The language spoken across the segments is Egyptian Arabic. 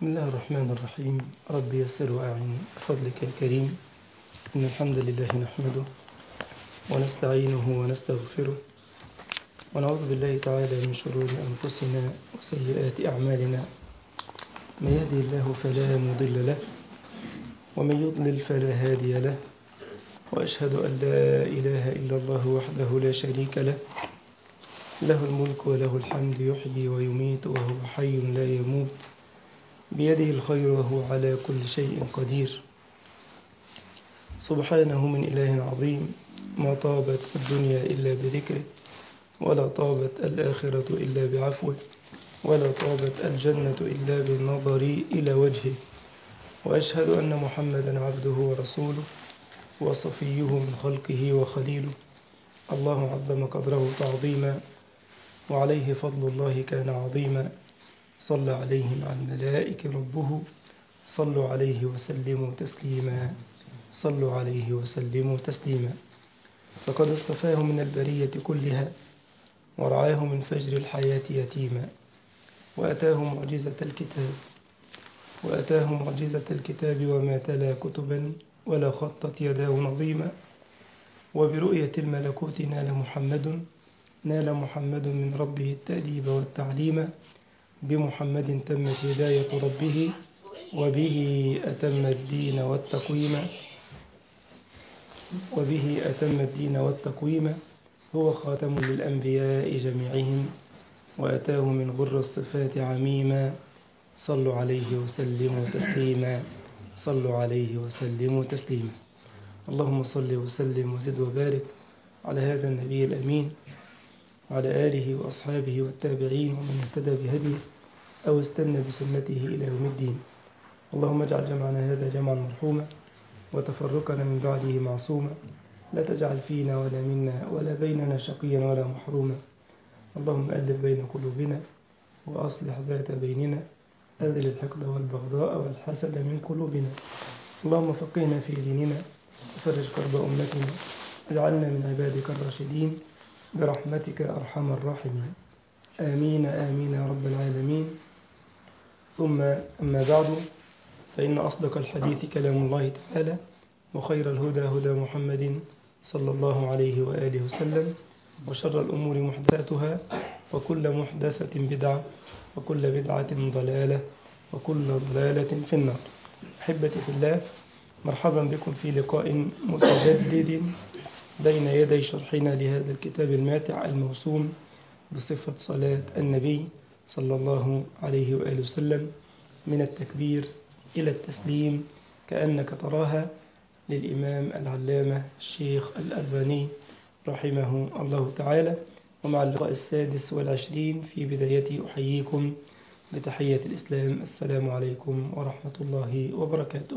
بسم الله الرحمن الرحيم رب يسر وأعن بفضلك الكريم إن الحمد لله نحمده ونستعينه ونستغفره ونعوذ بالله تعالى من شرور أنفسنا وسيئات أعمالنا من يهدي الله فلا مضل له ومن يضلل فلا هادي له وأشهد أن لا إله إلا الله وحده لا شريك له له الملك وله الحمد يحيي ويميت وهو حي لا يموت بيده الخير وهو على كل شيء قدير سبحانه من إله عظيم ما طابت الدنيا إلا بذكره ولا طابت الآخرة إلا بعفوه ولا طابت الجنة إلا بالنظر إلى وجهه وأشهد أن محمدا عبده ورسوله وصفيه من خلقه وخليله الله عظم قدره تعظيما وعليه فضل الله كان عظيما صلى عليه مع الملائكة ربه صلوا عليه وسلموا تسليما صلوا عليه وسلموا تسليما لقد اصطفاه من البرية كلها ورعاه من فجر الحياة يتيما وأتاه معجزة الكتاب وأتاه معجزة الكتاب وما تلا كتبا ولا خطت يداه نظيما وبرؤية الملكوت نال محمد نال محمد من ربه التأديب والتعليم بمحمد تمت هداية ربه وبه أتم الدين والتقويم وبه أتم الدين والتقويم هو خاتم للأنبياء جميعهم وأتاه من غر الصفات عميما صلوا عليه وسلموا تسليما صلوا عليه وسلموا تسليما اللهم صل وسلم وزد وبارك على هذا النبي الأمين وعلى آله وأصحابه والتابعين ومن اهتدى بهديه أو استنى بسنته إلى يوم الدين اللهم اجعل جمعنا هذا جمعا مرحوما وتفرقنا من بعده معصوما لا تجعل فينا ولا منا ولا بيننا شقيا ولا محروما اللهم ألف بين قلوبنا وأصلح ذات بيننا أزل الحقد والبغضاء والحسد من قلوبنا اللهم فقهنا في ديننا وفرج كرب أمتنا اجعلنا من عبادك الراشدين برحمتك أرحم الراحمين آمين آمين يا رب العالمين ثم أما بعد فإن أصدق الحديث كلام الله تعالى وخير الهدى هدى محمد صلى الله عليه وآله وسلم وشر الأمور محدثاتها وكل محدثة بدعة وكل بدعة ضلالة وكل ضلالة في النار أحبتي في الله مرحبا بكم في لقاء متجدد بين يدي شرحنا لهذا الكتاب الماتع الموسوم بصفة صلاة النبي صلى الله عليه وآله وسلم من التكبير إلى التسليم كأنك تراها للإمام العلامة الشيخ الألباني رحمه الله تعالى ومع اللقاء السادس والعشرين في بدايته أحييكم بتحية الإسلام السلام عليكم ورحمة الله وبركاته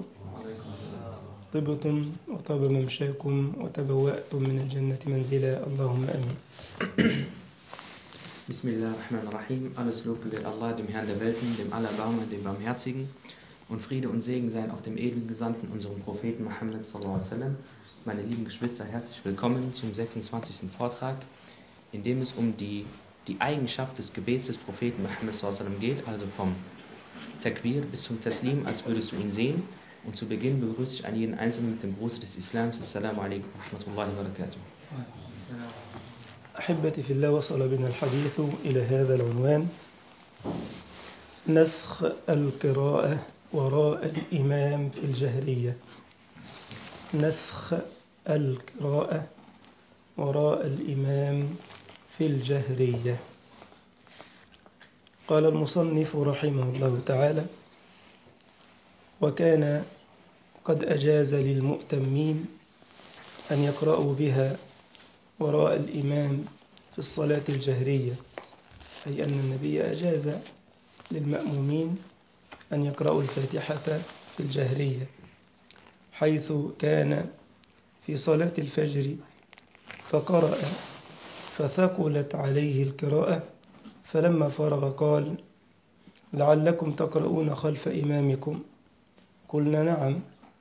طبتم وطاب ممشاكم وتبوأتم من الجنة منزلا اللهم آمين Bismillah ar-Rahman ar-Rahim. Alles Lob gebührt Allah, dem Herrn der Welten, dem Allerbarmer, dem Barmherzigen. Und Friede und Segen seien auf dem edlen Gesandten, unserem Propheten Muhammad sallallahu alaihi wasallam. Meine lieben Geschwister, herzlich willkommen zum 26. Vortrag, in dem es um die, die Eigenschaft des Gebets des Propheten Muhammad sallallahu alaihi wasallam geht, also vom Takbir bis zum Taslim, als würdest du ihn sehen. Und zu Beginn begrüße ich einen jeden Einzelnen mit dem Gruße des Islams. Assalamu alaikum wa rahmatullahi wa barakatuh. أحبتي في الله وصل بنا الحديث إلى هذا العنوان نسخ القراءة وراء الإمام في الجهرية نسخ القراءة وراء الإمام في الجهرية قال المصنف رحمه الله تعالى وكان قد أجاز للمؤتمين أن يقرأوا بها وراء الإمام في الصلاة الجهرية أي أن النبي أجاز للمأمومين أن يقرأوا الفاتحة في الجهرية حيث كان في صلاة الفجر فقرأ فثقلت عليه القراءة فلما فرغ قال لعلكم تقرؤون خلف إمامكم قلنا نعم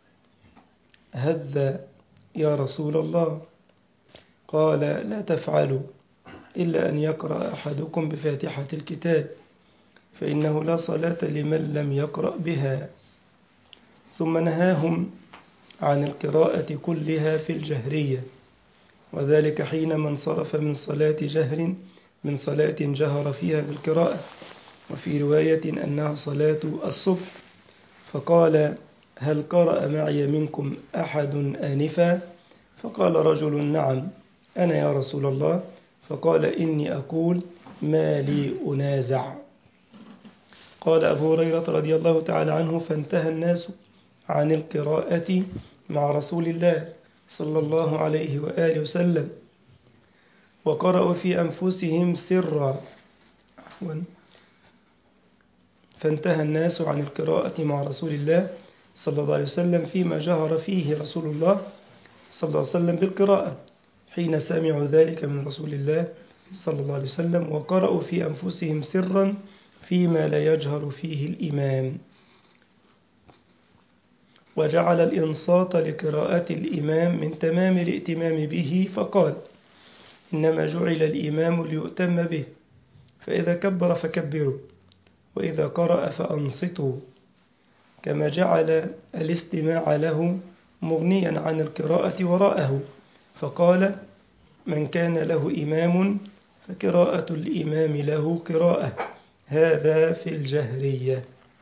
هذا يا رسول الله قال لا تفعلوا إلا أن يقرأ أحدكم بفاتحة الكتاب فإنه لا صلاة لمن لم يقرأ بها ثم نهاهم عن القراءة كلها في الجهرية وذلك حينما انصرف من صلاة جهر من صلاة جهر فيها بالقراءة وفي رواية أنها صلاة الصبح فقال هل قرأ معي منكم أحد آنفا فقال رجل نعم أنا يا رسول الله فقال إني أقول ما لي أنازع قال أبو هريرة رضي الله تعالى عنه فانتهى الناس عن القراءة مع رسول الله صلى الله عليه وآله وسلم وقرأوا في أنفسهم سرا عفوا فانتهى الناس عن القراءة مع رسول الله صلى الله عليه وسلم فيما جهر فيه رسول الله صلى الله عليه وسلم بالقراءة حين سمعوا ذلك من رسول الله صلى الله عليه وسلم وقرأوا في أنفسهم سرا فيما لا يجهر فيه الإمام وجعل الإنصات لقراءة الإمام من تمام الائتمام به فقال إنما جعل الإمام ليؤتم به فإذا كبر فكبروا وإذا قرأ فأنصتوا كما جعل الاستماع له مغنيا عن القراءة وراءه فقال من كان له إمام فقراءة الإمام له قراءة هذا في الجهرية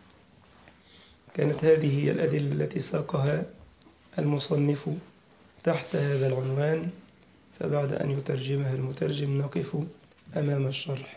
كانت هذه هي الأدلة التي ساقها المصنف تحت هذا العنوان فبعد أن يترجمها المترجم نقف أمام الشرح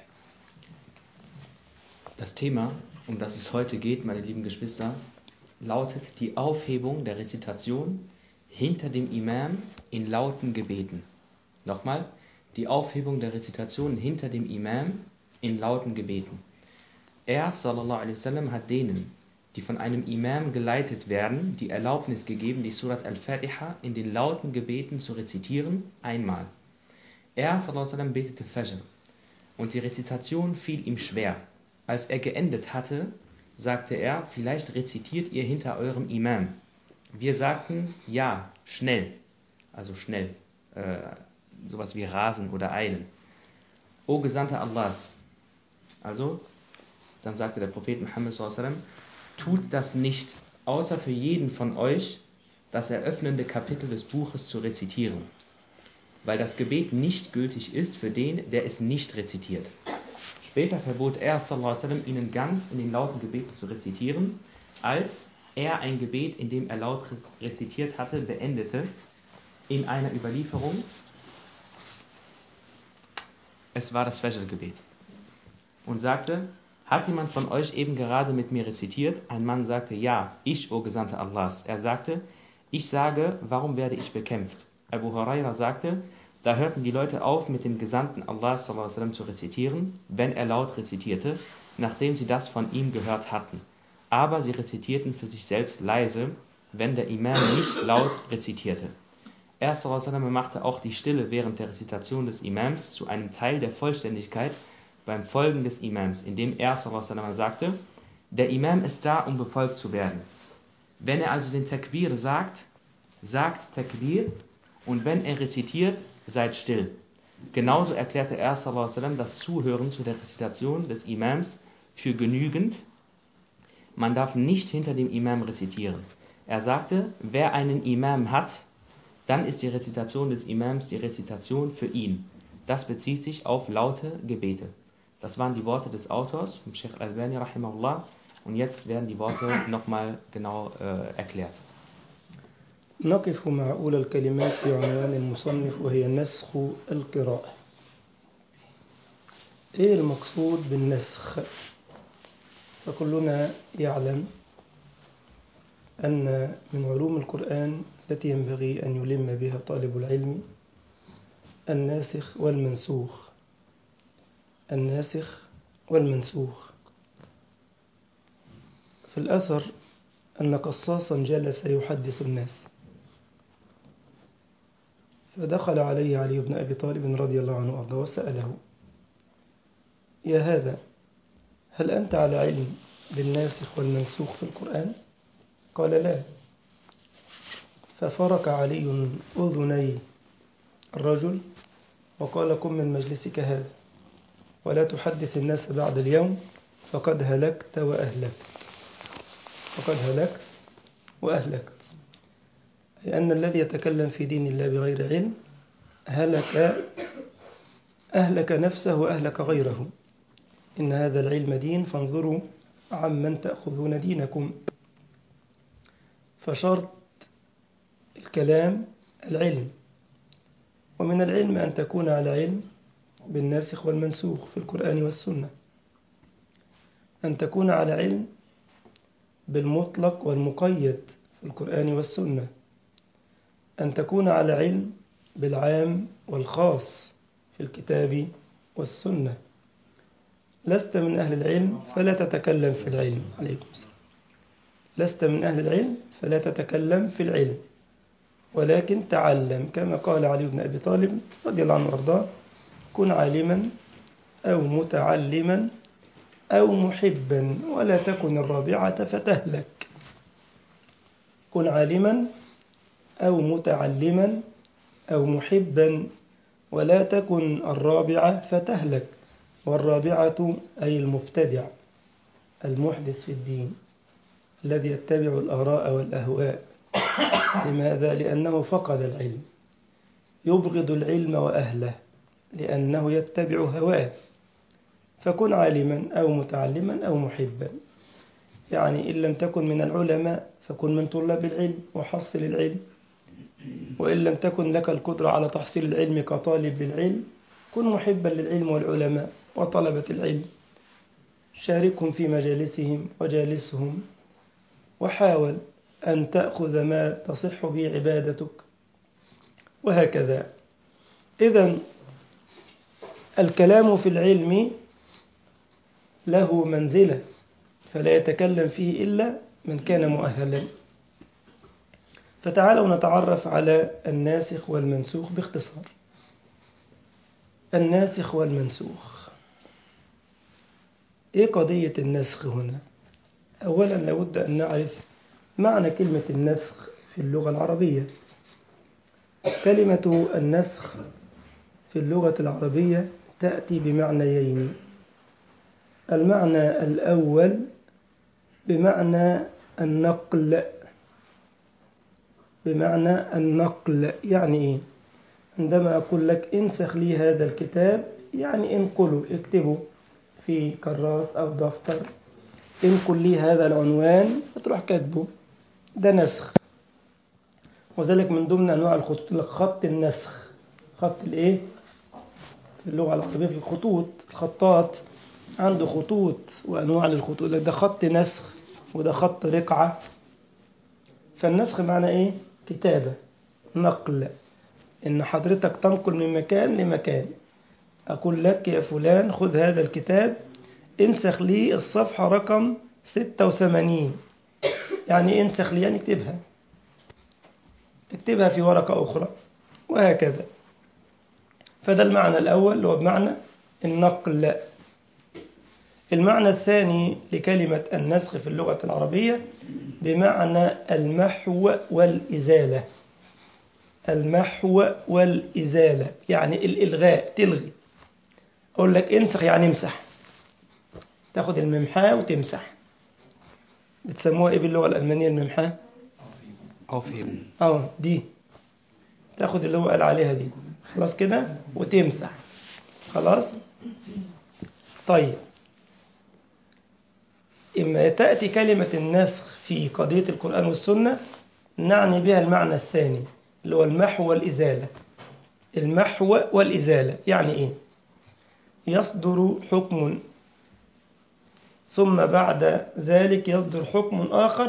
Das Thema, um das es heute geht, meine lieben Geschwister, lautet die Aufhebung der Rezitation hinter dem Imam in lauten Gebeten. Nochmal, die Aufhebung der Rezitation hinter dem Imam in lauten Gebeten. Er, sallallahu alaihi wasallam, hat denen, die von einem Imam geleitet werden, die Erlaubnis gegeben, die Surat al-Fatiha in den lauten Gebeten zu rezitieren, einmal. Er, sallallahu alaihi wasallam, betete Fajr und die Rezitation fiel ihm schwer. Als er geendet hatte, sagte er, vielleicht rezitiert ihr hinter eurem Imam. Wir sagten, ja, schnell, also schnell, äh, sowas wie rasen oder eilen. O Gesandter Allahs, also, dann sagte der Prophet Muhammad sallam, tut das nicht, außer für jeden von euch das eröffnende Kapitel des Buches zu rezitieren, weil das Gebet nicht gültig ist für den, der es nicht rezitiert. Später verbot er sallam, ihnen ganz in den lauten Gebeten zu rezitieren, als er ein Gebet, in dem er laut rezitiert hatte, beendete, in einer Überlieferung. Es war das Fajr-Gebet. Und sagte, hat jemand von euch eben gerade mit mir rezitiert? Ein Mann sagte, ja, ich, o Gesandter Allahs. Er sagte, ich sage, warum werde ich bekämpft? Abu Huraira sagte, da hörten die Leute auf, mit dem Gesandten Allahs sallam, zu rezitieren, wenn er laut rezitierte, nachdem sie das von ihm gehört hatten. Aber sie rezitierten für sich selbst leise, wenn der Imam nicht laut rezitierte. Er sallam, machte auch die Stille während der Rezitation des Imams zu einem Teil der Vollständigkeit beim Folgen des Imams, indem er sallam, sagte, der Imam ist da, um befolgt zu werden. Wenn er also den Takbir sagt, sagt Takbir und wenn er rezitiert, seid still. Genauso erklärte er sallam, das Zuhören zu der Rezitation des Imams für genügend. Man darf nicht hinter dem Imam rezitieren. Er sagte, wer einen Imam hat, dann ist die Rezitation des Imams die Rezitation für ihn. Das bezieht sich auf laute Gebete. Das waren die Worte des Autors, vom Sheikh Al-Albani rahimahullah. Und jetzt werden die Worte nochmal genau äh, erklärt. نقف مع أولى الكلمات في عنوان المصنف وهي نسخ القراءة إيه المقصود بالنسخ فكلنا يعلم أن من علوم القرآن التي ينبغي أن يلم بها طالب العلم الناسخ والمنسوخ الناسخ والمنسوخ في الأثر أن قصاصا جلس يحدث الناس فدخل عليه علي بن أبي طالب رضي الله عنه وأرضاه وسأله يا هذا هل أنت على علم بالناسخ والمنسوخ في القرآن؟ قال لا ففرك علي أذني الرجل وقال قم من مجلسك هذا ولا تحدث الناس بعد اليوم فقد هلكت وأهلكت فقد هلكت وأهلكت لأن الذي يتكلم في دين الله بغير علم هلك أهلك نفسه وأهلك غيره إن هذا العلم دين فانظروا عمن تأخذون دينكم فشرط الكلام العلم ومن العلم أن تكون على علم بالناسخ والمنسوخ في القرآن والسنة أن تكون على علم بالمطلق والمقيد في القرآن والسنة أن تكون على علم بالعام والخاص في الكتاب والسنة لست من أهل العلم فلا تتكلم في العلم عليكم السلام لست من أهل العلم فلا تتكلم في العلم ولكن تعلم كما قال علي بن أبي طالب رضي الله عنه وارضاه كن عالما أو متعلما أو محبا ولا تكن الرابعة فتهلك كن عالما أو متعلما أو محبا ولا تكن الرابعة فتهلك والرابعة أي المبتدع المحدث في الدين الذي يتبع الآراء والأهواء لماذا؟ لأنه فقد العلم يبغض العلم وأهله لأنه يتبع هواه فكن عالما أو متعلما أو محبا يعني إن لم تكن من العلماء فكن من طلاب العلم وحصل العلم وإن لم تكن لك القدرة على تحصيل العلم كطالب للعلم كن محبا للعلم والعلماء وطلبة العلم شاركهم في مجالسهم وجالسهم وحاول أن تأخذ ما تصح به عبادتك وهكذا إذا الكلام في العلم له منزلة فلا يتكلم فيه إلا من كان مؤهلا فتعالوا نتعرف على الناسخ والمنسوخ باختصار الناسخ والمنسوخ إيه قضية النسخ هنا؟ أولا لابد أن نعرف معنى كلمة النسخ في اللغة العربية كلمة النسخ في اللغة العربية تأتي بمعنيين المعنى الأول بمعنى النقل بمعنى النقل يعني إيه؟ عندما أقول لك انسخ لي هذا الكتاب يعني انقله اكتبه في كراس أو دفتر انقل لي هذا العنوان فتروح كاتبه ده نسخ وذلك من ضمن أنواع الخطوط لك خط النسخ خط الإيه؟ في اللغة العربية في الخطوط الخطاط عنده خطوط وأنواع للخطوط ده خط نسخ وده خط رقعة فالنسخ معنى إيه؟ كتابة نقل إن حضرتك تنقل من مكان لمكان أقول لك يا فلان خذ هذا الكتاب انسخ لي الصفحة رقم 86 يعني انسخ لي يعني اكتبها اكتبها في ورقة أخرى وهكذا فده المعنى الأول اللي هو بمعنى النقل المعنى الثاني لكلمة النسخ في اللغة العربية بمعنى المحو والإزالة المحو والإزالة يعني الإلغاء تلغي أقول لك انسخ يعني امسح تاخد الممحاة وتمسح بتسموها ايه باللغة الألمانية الممحاة؟ Aufheben. اه دي تاخد اللي هو قال عليها دي خلاص كده وتمسح خلاص طيب إما تأتي كلمة النسخ في قضية القرآن والسنة نعني بها المعنى الثاني اللي هو المحو والإزالة المحو والإزالة يعني إيه؟ يصدر حكم ثم بعد ذلك يصدر حكم آخر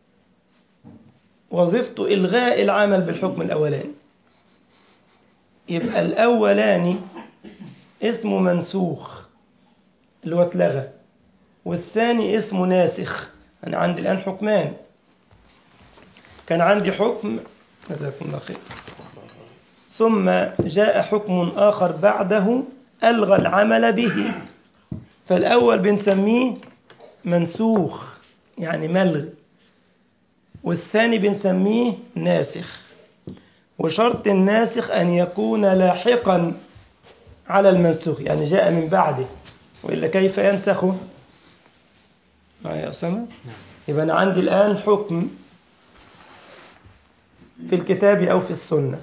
وظيفته إلغاء العمل بالحكم الأولاني يبقى الأولاني اسمه منسوخ اللي هو اتلغى والثاني اسمه ناسخ أنا عندي الآن حكمان كان عندي حكم جزاكم الله خير ثم جاء حكم آخر بعده ألغى العمل به فالأول بنسميه منسوخ يعني ملغي والثاني بنسميه ناسخ وشرط الناسخ أن يكون لاحقا على المنسوخ يعني جاء من بعده وإلا كيف ينسخه معايا يا أسامة نعم يبقى أنا عندي الآن حكم في الكتاب أو في السنة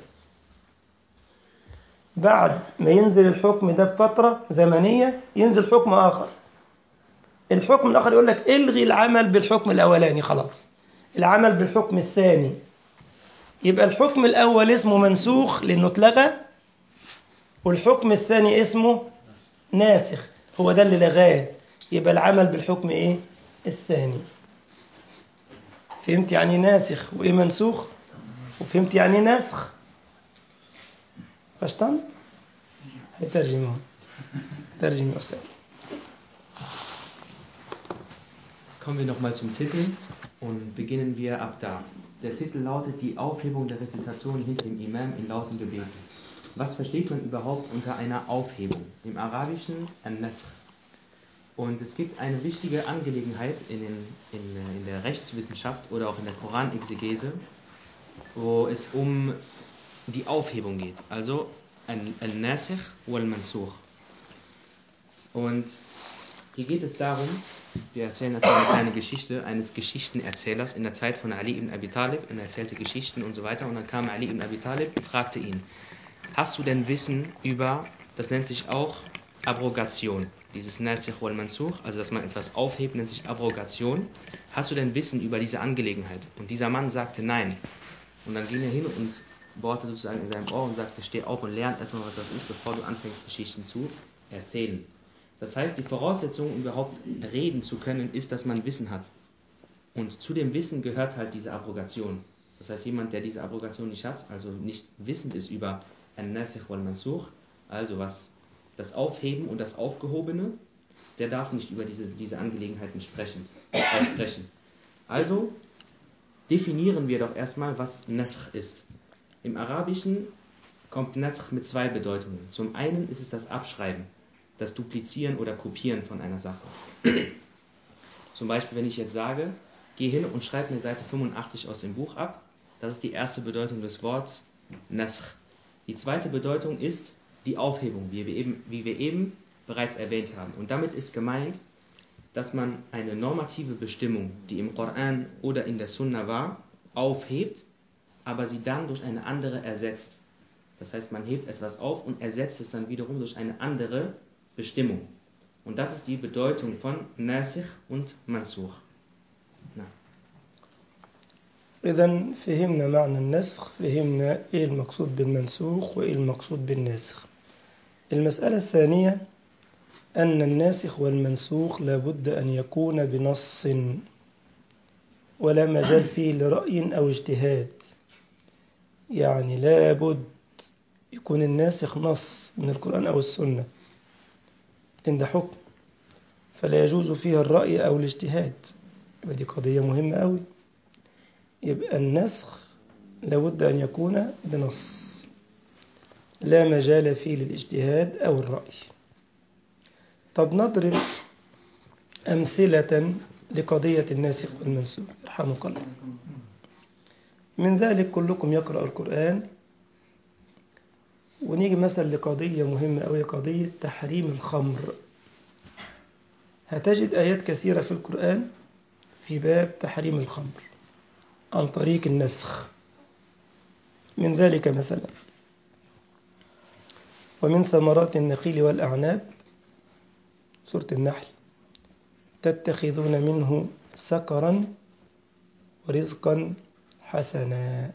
بعد ما ينزل الحكم ده بفترة زمنية ينزل حكم آخر الحكم الآخر يقول لك الغي العمل بالحكم الأولاني خلاص العمل بالحكم الثاني يبقى الحكم الأول اسمه منسوخ لأنه اتلغى والحكم الثاني اسمه ناسخ هو ده اللي لغاه يبقى العمل بالحكم ايه الثاني فهمت يعني ناسخ وايه منسوخ وفهمت يعني نسخ verstanden هيترجمه ترجم يا أستاذ Kommen wir nochmal zum Titel und beginnen wir ab da. Der Titel lautet Die Aufhebung der Rezitation hinter dem Imam in lauten Gebeten. Was versteht man überhaupt unter einer Aufhebung? Im Arabischen ein Nasr. Und es gibt eine wichtige Angelegenheit in, den, in, äh, in der Rechtswissenschaft oder auch in der Koranexegese, wo es um die Aufhebung geht. Also ein Al-Nasikh wal-Mansukh. Und hier geht es darum, wir erzählen das eine kleine Geschichte eines Geschichtenerzählers in der Zeit von Ali ibn Abi Talib. Er erzählte Geschichten und so weiter. Und dann kam Ali ibn Abi Talib und fragte ihn: Hast du denn Wissen über, das nennt sich auch Abrogation, dieses Nasikh wal Mansukh, also dass man etwas aufhebt, nennt sich Abrogation. Hast du denn Wissen über diese Angelegenheit? Und dieser Mann sagte nein. Und dann ging er hin und bohrte sozusagen in seinem Ohr und sagte: Steh auf und lern erstmal, was das ist, bevor du anfängst, Geschichten zu erzählen. Das heißt, die Voraussetzung, um überhaupt reden zu können, ist, dass man Wissen hat. Und zu dem Wissen gehört halt diese Abrogation. Das heißt, jemand, der diese Abrogation nicht hat, also nicht wissend ist über ein Nasikh wal Mansukh, also was das Aufheben und das Aufgehobene, der darf nicht über diese, diese Angelegenheiten sprechen, äh, sprechen. Also definieren wir doch erstmal, was Naskh ist. Im Arabischen kommt Naskh mit zwei Bedeutungen. Zum einen ist es das Abschreiben, das Duplizieren oder Kopieren von einer Sache. Zum Beispiel, wenn ich jetzt sage, geh hin und schreib mir Seite 85 aus dem Buch ab, das ist die erste Bedeutung des Wortes Naskh. Die zweite Bedeutung ist die Aufhebung, wie wir, eben, wie wir eben bereits erwähnt haben. Und damit ist gemeint, dass man eine normative Bestimmung, die im Koran oder in der Sunna war, aufhebt, aber sie dann durch eine andere ersetzt. Das heißt, man hebt etwas auf und ersetzt es dann wiederum durch eine andere Bestimmung. Und das ist die Bedeutung von Nasikh und Mansukh. Na. إذا فهمنا معنى النسخ فهمنا إيه المقصود بالمنسوخ وإيه المقصود بالناسخ المسألة الثانية أن الناسخ والمنسوخ لابد أن يكون بنص ولا مجال فيه لرأي أو اجتهاد يعني لابد يكون الناسخ نص من القرآن أو السنة لأن ده حكم فلا يجوز فيها الرأي أو الاجتهاد يبقى دي قضية مهمة أوي يبقى النسخ لابد أن يكون بنص لا مجال فيه للاجتهاد أو الرأي طب نضرب أمثلة لقضية الناسخ والمنسوخ يرحمك الله من ذلك كلكم يقرأ القرآن ونيجي مثلا لقضية مهمة أوي قضية تحريم الخمر هتجد آيات كثيرة في القرآن في باب تحريم الخمر عن طريق النسخ من ذلك مثلا ومن ثمرات النخيل والأعناب سورة النحل تتخذون منه سكرا ورزقا حسنا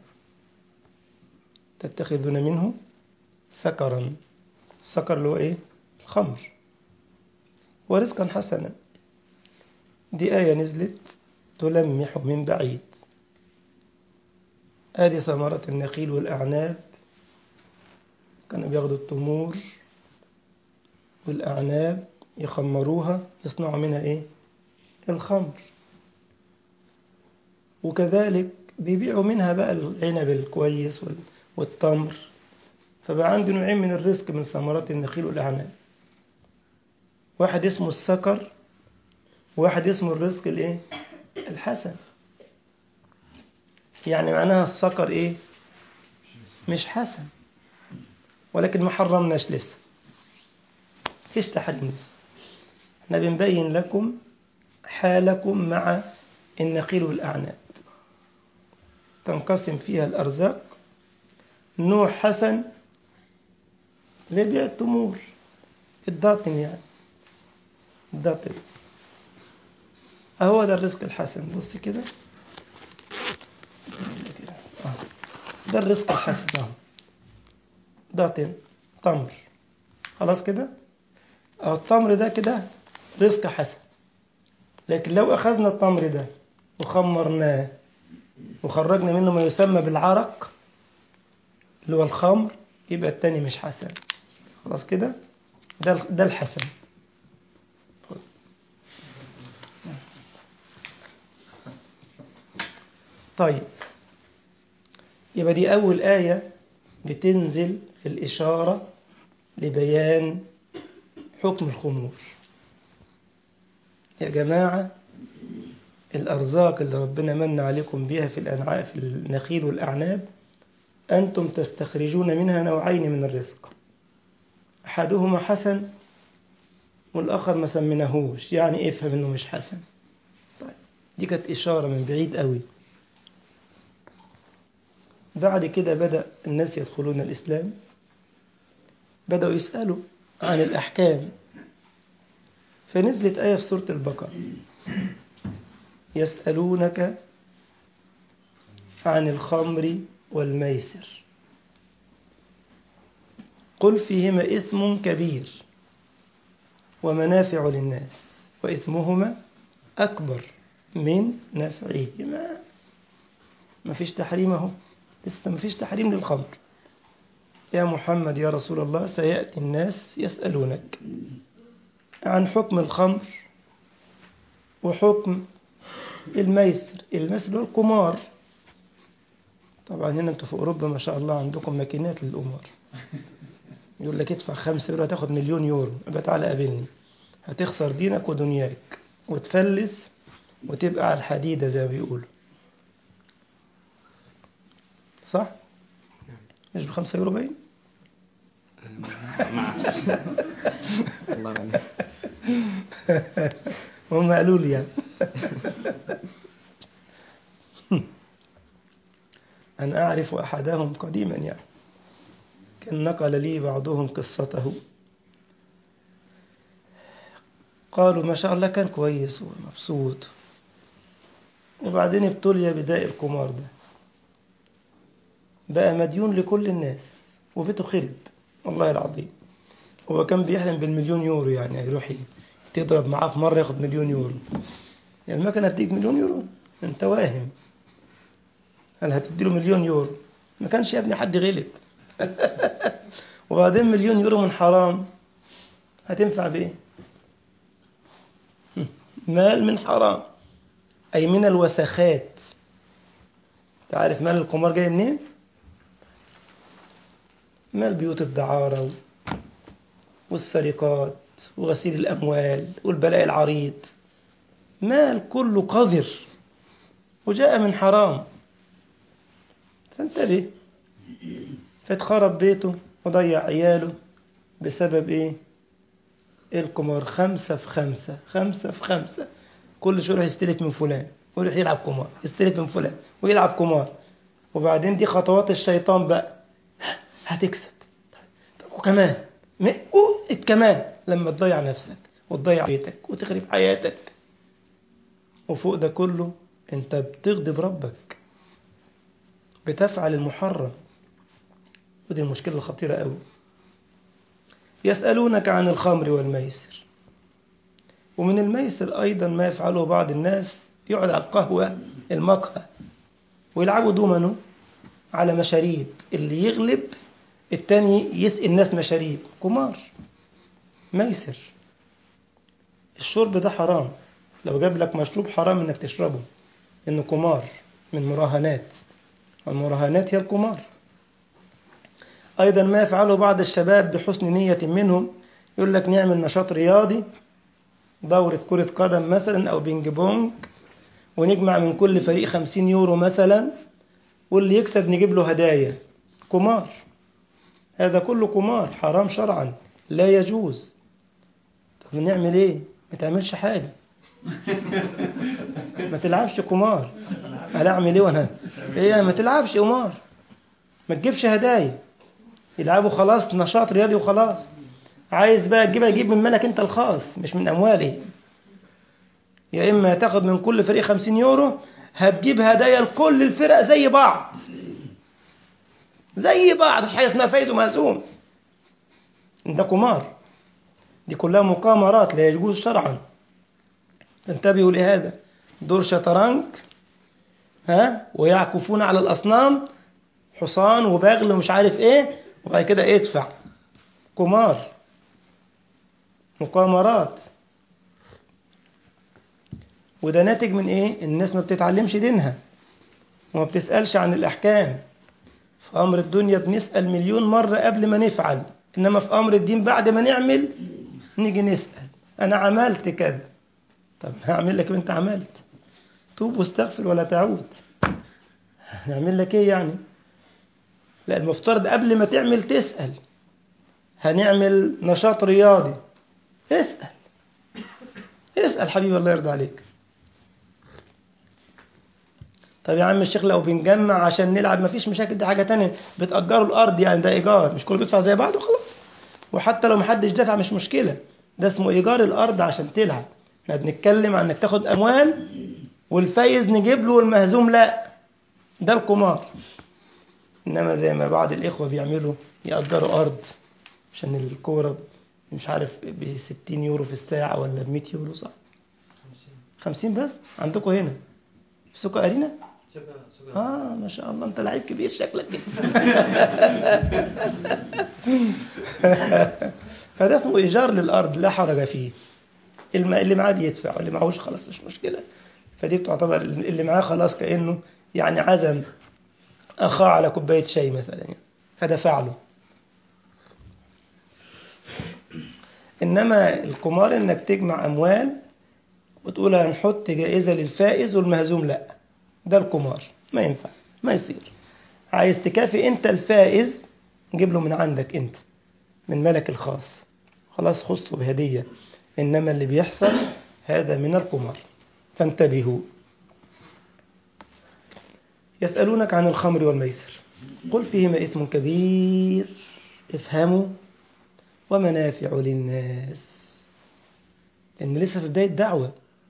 تتخذون منه سكرا سكر اللي هو ايه الخمر ورزقا حسنا دي آية نزلت تلمح من بعيد هذه ثمرة النخيل والأعناب كانوا بياخدوا التمور والأعناب يخمروها يصنعوا منها إيه؟ الخمر وكذلك بيبيعوا منها بقى العنب الكويس والتمر فبقى عندي نوعين من الرزق من ثمرات النخيل والأعناب واحد اسمه السكر وواحد اسمه الرزق الايه الحسن يعني معناها السكر ايه مش حسن ولكن ما حرمناش لسه فيش تحريم لسه احنا بنبين لكم حالكم مع النقيل والأعناب تنقسم فيها الأرزاق نوع حسن لبيع التمور الداطن يعني الداطن أهو ده الرزق الحسن بص كده ده الرزق الحسن اهو داطن تمر خلاص كده أهو التمر ده كده رزق حسن لكن لو أخذنا التمر ده وخمرناه وخرجنا منه ما يسمى بالعرق اللي هو الخمر يبقى التاني مش حسن خلاص كده ده ده الحسن طيب يبقى دي أول آية بتنزل في الإشارة لبيان حكم الخمور يا جماعة الأرزاق اللي ربنا من عليكم بها في الأنعاء في النخيل والأعناب أنتم تستخرجون منها نوعين من الرزق أحدهما حسن والآخر ما سميناهوش يعني افهم إنه مش حسن طيب دي كانت إشارة من بعيد قوي بعد كده بدأ الناس يدخلون الإسلام بدأوا يسألوا عن الأحكام فنزلت آية في سورة البقرة يسألونك عن الخمر والميسر قل فيهما إثم كبير ومنافع للناس وإثمهما أكبر من نفعهما ما فيش تحريم اهو لسه ما فيش تحريم للخمر يا محمد يا رسول الله سيأتي الناس يسألونك عن حكم الخمر وحكم الميسر الميسر هو القمار طبعا هنا انتوا في اوروبا ما شاء الله عندكم ماكينات للقمار يقول لك ادفع خمسة يورو هتاخد مليون يورو يبقى تعالى قابلني هتخسر دينك ودنياك وتفلس وتبقى على الحديدة زي ما بيقولوا صح؟ مش بخمسة يورو باين؟ ما اعرفش الله غني هم قالوا لي يعني أنا أعرف أحدهم قديما يعني كان نقل لي بعضهم قصته قالوا ما شاء الله كان كويس ومبسوط وبعدين ابتلي بداء القمار ده بقى مديون لكل الناس وبيته خرب والله العظيم هو كان بيحلم بالمليون يورو يعني يروح تضرب معاه في مرة ياخد مليون يورو يعني المكنة هتديك مليون يورو انت واهم هل هتديله مليون يورو ما كانش يا ابني حد غلب وبعدين مليون يورو من حرام هتنفع بايه مال من حرام اي من الوسخات تعرف مال القمار جاي منين مال بيوت الدعارة والسرقات وغسيل الأموال والبلاء العريض مال كله قذر وجاء من حرام فانتبه فاتخرب بيته وضيع عياله بسبب ايه القمار خمسة في خمسة خمسة في خمسة كل شوية يروح يستلف من فلان ويروح يلعب قمار يستلف من فلان ويلعب قمار وبعدين دي خطوات الشيطان بقى هتكسب طب وكمان كمان لما تضيع نفسك وتضيع بيتك وتخرب حياتك وفوق ده كله انت بتغضب ربك بتفعل المحرم ودي المشكلة الخطيرة قوي يسألونك عن الخمر والميسر ومن الميسر أيضا ما يفعله بعض الناس يقعد على القهوة المقهى ويلعبوا دومنو على مشاريب اللي يغلب التاني يسقي الناس مشاريب قمار ميسر الشرب ده حرام لو جاب لك مشروب حرام انك تشربه انه قمار من مراهنات والمراهنات هي القمار ايضا ما يفعله بعض الشباب بحسن نية منهم يقول لك نعمل نشاط رياضي دورة كرة قدم مثلا او بينج بونج ونجمع من كل فريق خمسين يورو مثلا واللي يكسب نجيب له هدايا قمار هذا كله قمار حرام شرعا لا يجوز طب نعمل ايه ما تعملش حاجة ما تلعبش قمار انا اعمل ايه وانا ايه ما تلعبش قمار ما تجيبش هدايا يلعبوا خلاص نشاط رياضي وخلاص عايز بقى تجيبها تجيب من مالك انت الخاص مش من اموالي يا اما تاخد من كل فريق 50 يورو هتجيب هدايا لكل الفرق زي بعض زي بعض مفيش حاجه اسمها فايز ومهزوم ده قمار دي كلها مقامرات لا يجوز شرعا انتبهوا لهذا دور شطرنج ها ويعكفون على الاصنام حصان وبغل ومش عارف ايه وبعد كده ايه ادفع قمار مقامرات وده ناتج من ايه الناس ما بتتعلمش دينها وما بتسألش عن الأحكام في أمر الدنيا بنسأل مليون مرة قبل ما نفعل إنما في أمر الدين بعد ما نعمل نيجي نسأل أنا عملت كذا طب هعمل لك أنت عملت توب واستغفر ولا تعود هنعمل لك إيه يعني لا المفترض قبل ما تعمل تسأل هنعمل نشاط رياضي اسأل اسأل حبيبي الله يرضى عليك طب يا عم الشيخ لو بنجمع عشان نلعب مفيش مشاكل دي حاجة تانية بتأجروا الأرض يعني ده إيجار مش كله بيدفع زي بعض وخلاص وحتى لو محدش دفع مش مشكلة ده اسمه إيجار الأرض عشان تلعب احنا بنتكلم عن إنك تاخد أموال والفايز نجيب له والمهزوم لا ده القمار إنما زي ما بعض الإخوة بيعملوا يأجروا أرض عشان الكورة مش عارف ب 60 يورو في الساعة ولا ب 100 يورو صح 50 بس عندكم هنا في سوق أرينا اه ما شاء الله انت لعيب كبير شكلك كده فده اسمه ايجار للارض لا حرج فيه اللي معاه بيدفع واللي معهوش خلاص مش مشكله فدي بتعتبر اللي معاه خلاص كانه يعني عزم اخاه على كوبايه شاي مثلا يعني فدفع له انما القمار انك تجمع اموال وتقول هنحط جائزه للفائز والمهزوم لا ده القمار ما ينفع ما يصير عايز تكافئ انت الفائز جيب له من عندك انت من ملك الخاص خلاص خصه بهدية إنما اللي بيحصل هذا من القمار فانتبهوا يسألونك عن الخمر والميسر قل فيهما إثم كبير افهموا ومنافع للناس لأن لسه في بداية دعوة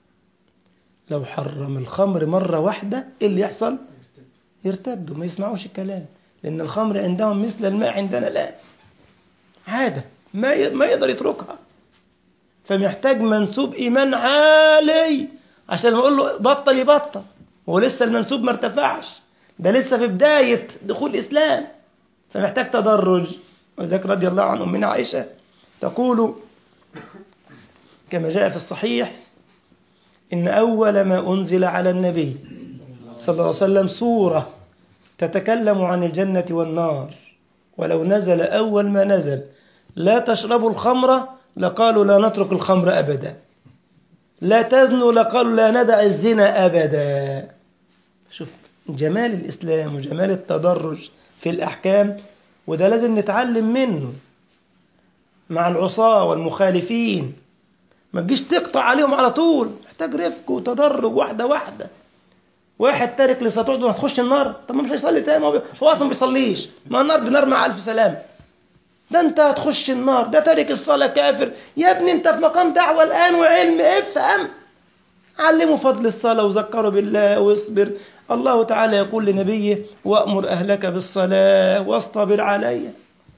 لو حرم الخمر مرة واحدة إيه اللي يحصل؟ يرتدوا ما يسمعوش الكلام لأن الخمر عندهم مثل الماء عندنا الآن عادة ما ما يقدر يتركها فمحتاج منسوب إيمان عالي عشان نقول له بطل يبطل ولسه المنسوب ما ارتفعش ده لسه في بداية دخول الإسلام فمحتاج تدرج ولذلك رضي الله عن أمنا عائشة تقول كما جاء في الصحيح إن أول ما أنزل على النبي صلى الله عليه وسلم سورة تتكلم عن الجنة والنار ولو نزل أول ما نزل لا تشربوا الخمر لقالوا لا نترك الخمر أبدا لا تزنوا لقالوا لا ندع الزنا أبدا شوف جمال الإسلام وجمال التدرج في الأحكام وده لازم نتعلم منه مع العصاة والمخالفين ما تجيش تقطع عليهم على طول محتاج رفق وتدرج واحدة واحدة واحد تارك للصلاة ده هتخش النار طب ما مش هيصلي تاني هو اصلا ما بيصليش ما النار بنار مع الف سلام ده انت هتخش النار ده تارك الصلاة كافر يا ابني انت في مقام دعوة الآن وعلم افهم علموا فضل الصلاة وذكروا بالله واصبر الله تعالى يقول لنبيه وأمر أهلك بالصلاة واصطبر عليها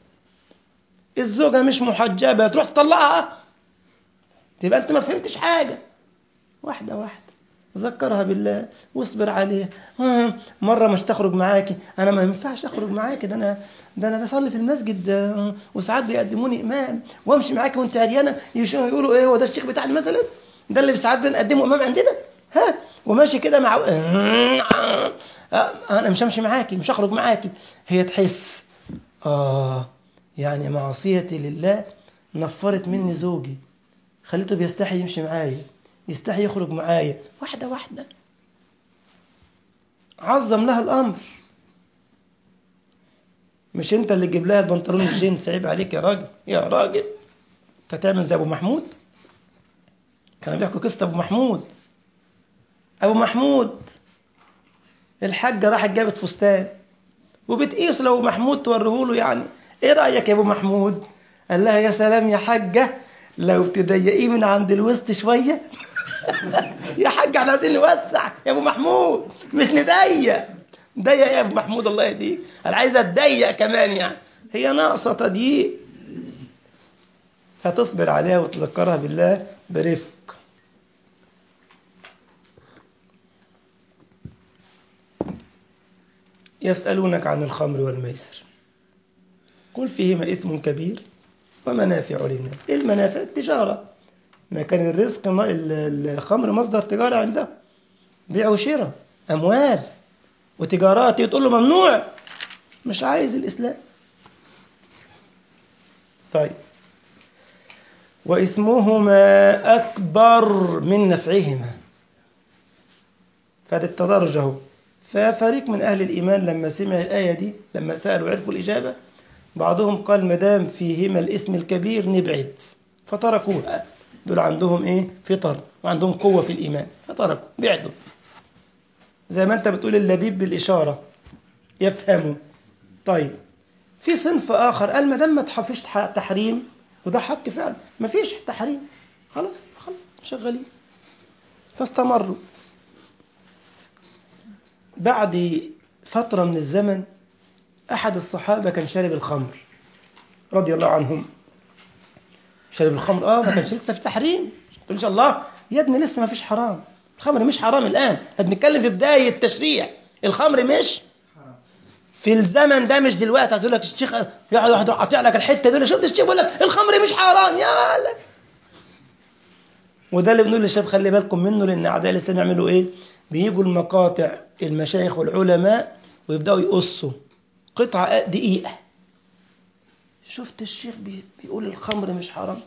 الزوجة مش محجبة تروح تطلقها تبقى انت ما فهمتش حاجة واحدة واحدة ذكرها بالله واصبر عليه مرة مش تخرج معاكي أنا ما ينفعش أخرج معاكي ده أنا ده أنا بصلي في المسجد وساعات بيقدموني إمام وأمشي معاكي وأنت عريانة يقولوا إيه هو ده الشيخ بتاعنا مثلا ده اللي ساعات بنقدمه إمام عندنا ها وماشي كده مع أنا مش همشي معاكي مش هخرج معاكي هي تحس آه يعني معصيتي لله نفرت مني زوجي خليته بيستحي يمشي معايا يستحي يخرج معايا واحدة واحدة عظم لها الأمر مش انت اللي تجيب لها البنطلون الجينز عيب عليك يا راجل يا راجل انت تعمل زي ابو محمود كانوا بيحكوا قصة أبو محمود أبو محمود الحاجة راحت جابت فستان وبتقيس لو محمود توريه له يعني ايه رأيك يا ابو محمود قال لها يا سلام يا حاجة لو تضيقيه من عند الوسط شوية يا حاجة احنا عايزين نوسع يا ابو محمود مش نضيق ضيق يا ابو محمود الله يهديك انا عايزه تضيق كمان يعني هي ناقصة تضييق فتصبر عليها وتذكرها بالله برفق يسألونك عن الخمر والميسر قل فيهما إثم كبير ومنافع للناس إيه المنافع التجارة ما كان الرزق الخمر مصدر تجارة عنده بيع وشراء أموال وتجارات تقول له ممنوع مش عايز الإسلام طيب وإثمهما أكبر من نفعهما فهذا التدرج أهو ففريق من أهل الإيمان لما سمع الآية دي لما سألوا عرفوا الإجابة بعضهم قال مدام فيهما الإثم الكبير نبعد فتركوها دول عندهم إيه فطر وعندهم قوة في الإيمان فتركوا بعدوا زي ما أنت بتقول اللبيب بالإشارة يفهموا طيب في صنف آخر قال ما دام ما تحفش تحريم وده حق فعلا ما فيش تحريم خلاص خلاص شغالين فاستمروا بعد فترة من الزمن أحد الصحابة كان شارب الخمر رضي الله عنهم شارب الخمر آه ما كانش لسه في تحريم إن شاء الله يا ابني لسه ما فيش حرام الخمر مش حرام الآن بنتكلم في بداية التشريع الخمر مش في الزمن ده مش دلوقتي عايز لك الشيخ يقعد واحد قاطع لك الحته دي شفت الشيخ بيقول لك الخمر مش حرام يا لا وده اللي بنقول للشباب خلي بالكم منه لان اعداء الاسلام يعملوا ايه؟ بيجوا المقاطع المشايخ والعلماء ويبداوا يقصوا قطعه دقيقه شفت الشيخ بي بيقول الخمر مش حرام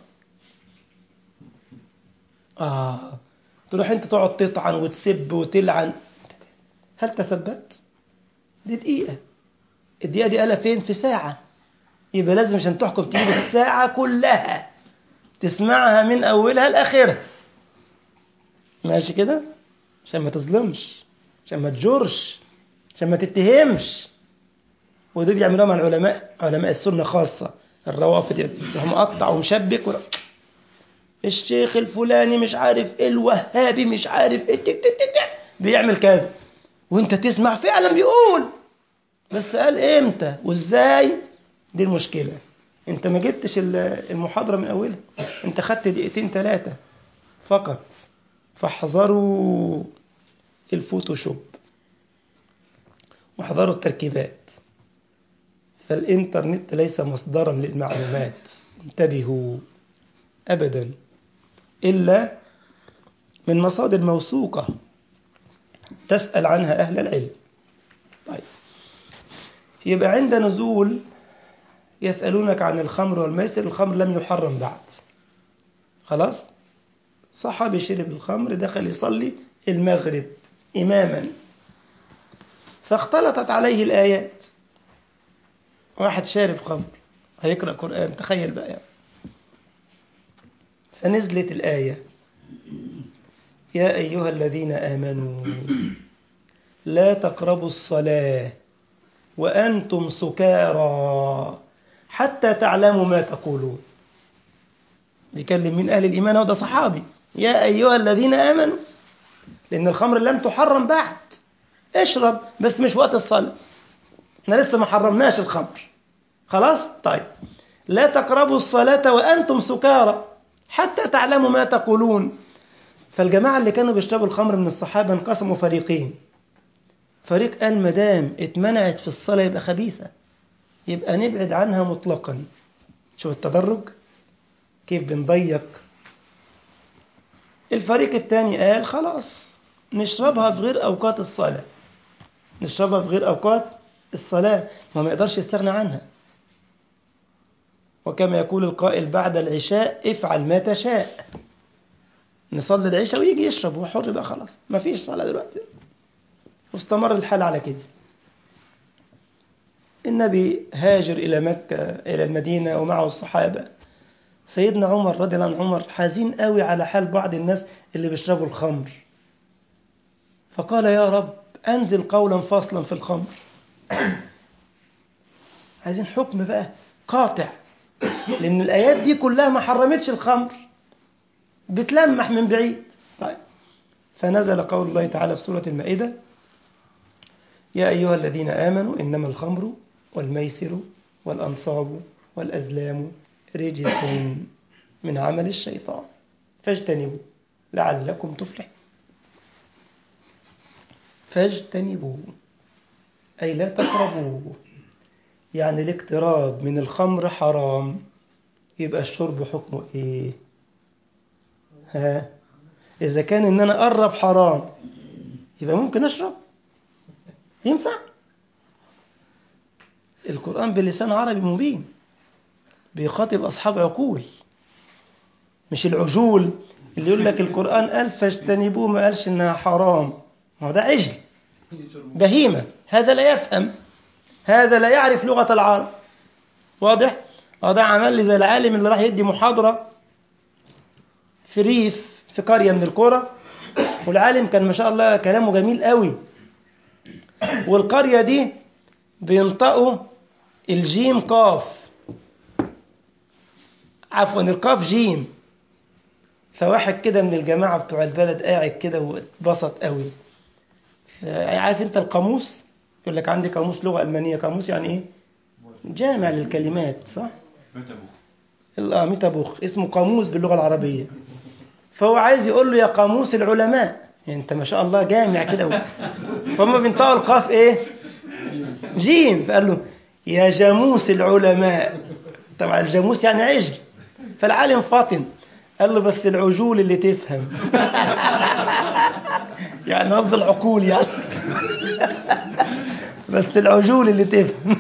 اه تروح انت تقعد تطعن وتسب وتلعن هل تثبت دي دقيقه الدقيقه دي قالها فين في ساعه يبقى لازم عشان تحكم تجيب الساعه كلها تسمعها من اولها لاخرها ماشي كده عشان ما تظلمش عشان ما تجرش عشان ما تتهمش ودول بيعملوها مع العلماء علماء السنه خاصه الروافض يروح مقطع ومشبك ورا. الشيخ الفلاني مش عارف ايه الوهابي مش عارف ايه تك تك تك بيعمل كذا وانت تسمع فعلا بيقول بس قال امتى وازاي دي المشكله انت ما جبتش المحاضره من اولها انت خدت دقيقتين ثلاثه فقط فاحذروا الفوتوشوب واحذروا التركيبات فالإنترنت ليس مصدرا للمعلومات انتبهوا أبدا إلا من مصادر موثوقة تسأل عنها أهل العلم طيب يبقى عند نزول يسألونك عن الخمر والميسر الخمر لم يحرم بعد خلاص صحابي شرب الخمر دخل يصلي المغرب إماما فاختلطت عليه الآيات واحد شارب خمر هيقرأ قرآن تخيل بقى يعني. فنزلت الآية يا أيها الذين آمنوا لا تقربوا الصلاة وأنتم سكارى حتى تعلموا ما تقولون بيكلم من أهل الإيمان وده صحابي يا أيها الذين آمنوا لأن الخمر لم تحرم بعد اشرب بس مش وقت الصلاة احنا لسه ما حرمناش الخمر خلاص طيب لا تقربوا الصلاة وأنتم سكارى حتى تعلموا ما تقولون فالجماعة اللي كانوا بيشربوا الخمر من الصحابة انقسموا فريقين فريق قال مدام اتمنعت في الصلاة يبقى خبيثة يبقى نبعد عنها مطلقا شوف التدرج كيف بنضيق الفريق الثاني قال خلاص نشربها في غير أوقات الصلاة نشربها في غير أوقات الصلاة ما ما يقدرش يستغنى عنها وكما يقول القائل بعد العشاء افعل ما تشاء نصلي العشاء ويجي يشرب هو حر بقى خلاص ما فيش صلاة دلوقتي واستمر الحال على كده النبي هاجر إلى مكة إلى المدينة ومعه الصحابة سيدنا عمر رضي الله عن عمر حزين قوي على حال بعض الناس اللي بيشربوا الخمر فقال يا رب أنزل قولا فاصلا في الخمر عايزين حكم بقى قاطع لأن الآيات دي كلها ما حرمتش الخمر بتلمح من بعيد طيب فنزل قول الله تعالى في سورة المائدة يا أيها الذين آمنوا إنما الخمر والميسر والأنصاب والأزلام رجس من عمل الشيطان فاجتنبوا لعلكم تفلحون فاجتنبوه أي لا تقربوه يعني الاقتراب من الخمر حرام يبقى الشرب حكمه ايه ها اذا كان ان انا اقرب حرام يبقى ممكن اشرب ينفع القرآن بلسان عربي مبين بيخاطب أصحاب عقول مش العجول اللي يقول لك القرآن قال فاجتنبوه ما قالش إنها حرام ما هو ده عجل بهيمة هذا لا يفهم هذا لا يعرف لغة العرب واضح؟ ده عمل لي زي العالم اللي راح يدي محاضرة في ريف في قرية من القرى والعالم كان ما شاء الله كلامه جميل قوي والقرية دي بينطقوا الجيم قاف عفوا القاف جيم فواحد كده من الجماعة بتوع البلد قاعد كده واتبسط قوي عارف انت القاموس يقول لك عندي قاموس لغة ألمانية قاموس يعني ايه جامع للكلمات صح اه ميتابوخ اسمه قاموس باللغة العربية فهو عايز يقول له يا قاموس العلماء يعني انت ما شاء الله جامع كده فهم بينطقوا القاف ايه جيم فقال له يا جاموس العلماء طبعا الجاموس يعني عجل فالعالم فاطن قال له بس العجول اللي تفهم يعني قصد العقول يعني بس العجول اللي تفهم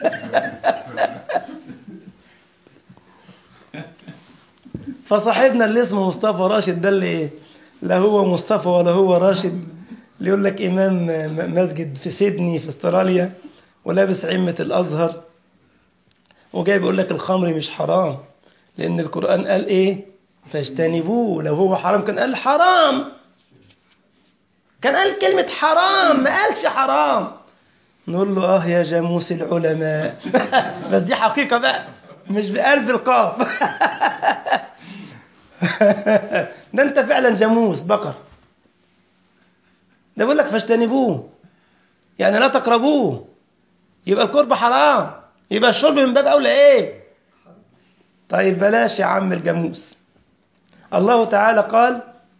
فصاحبنا اللي اسمه مصطفى راشد ده اللي ايه لا هو مصطفى ولا هو راشد اللي يقول لك امام مسجد في سيدني في استراليا ولابس عمة الازهر وجاي بيقول لك الخمر مش حرام لان القرآن قال ايه فاجتنبوه لو هو حرام كان قال حرام كان قال كلمة حرام ما قالش حرام نقول له اه يا جاموس العلماء بس دي حقيقة بقى مش بقلب القاف ده انت فعلا جاموس بقر ده بيقول لك فاجتنبوه يعني لا تقربوه يبقى القرب حرام يبقى الشرب من باب اولى ايه طيب بلاش يا عم الجاموس الله تعالى قال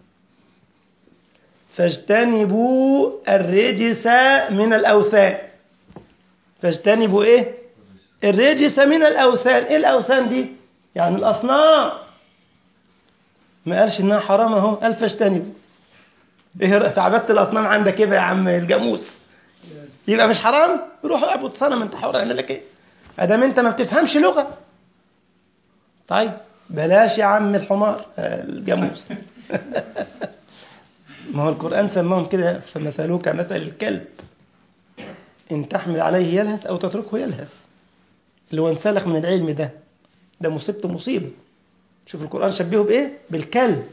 فاجتنبوا الرجس من الاوثان فاجتنبوا ايه الرجس من الاوثان ايه الاوثان دي يعني الاصنام ما قالش انها حرام اهو قال فاجتنبوا ايه في عباده الاصنام عندك ايه بقى يا عم الجاموس يبقى مش حرام روح اعبد صنم انت حر اعمل لك ايه ادام انت ما بتفهمش لغه طيب بلاش يا عم الحمار الجاموس ما هو القرآن سماهم كده فمثلوه كمثل الكلب إن تحمل عليه يلهث أو تتركه يلهث اللي هو انسلخ من العلم ده ده مصيبته مصيبة شوف القرآن شبهه بإيه؟ بالكلب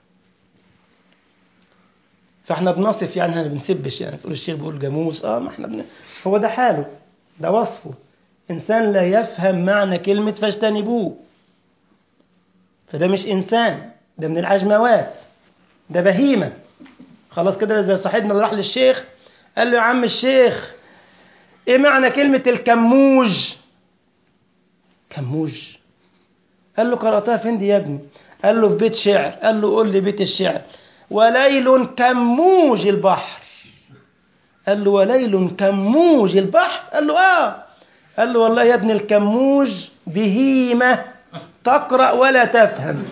فاحنا بنصف يعني احنا بنسبش يعني تقول الشيخ بيقول جاموس اه ما احنا بن... هو ده حاله ده وصفه انسان لا يفهم معنى كلمة فاجتنبوه فده مش انسان ده من العجموات ده بهيمة خلاص كده زي صاحبنا اللي راح للشيخ قال له يا عم الشيخ ايه معنى كلمة الكموج كموج قال له قرأتها فين دي يا ابني قال له في بيت شعر قال له قول لي بيت الشعر وليل كموج البحر قال له وليل كموج البحر قال له اه قال له والله يا ابن الكموج بهيمة تقرأ ولا تفهم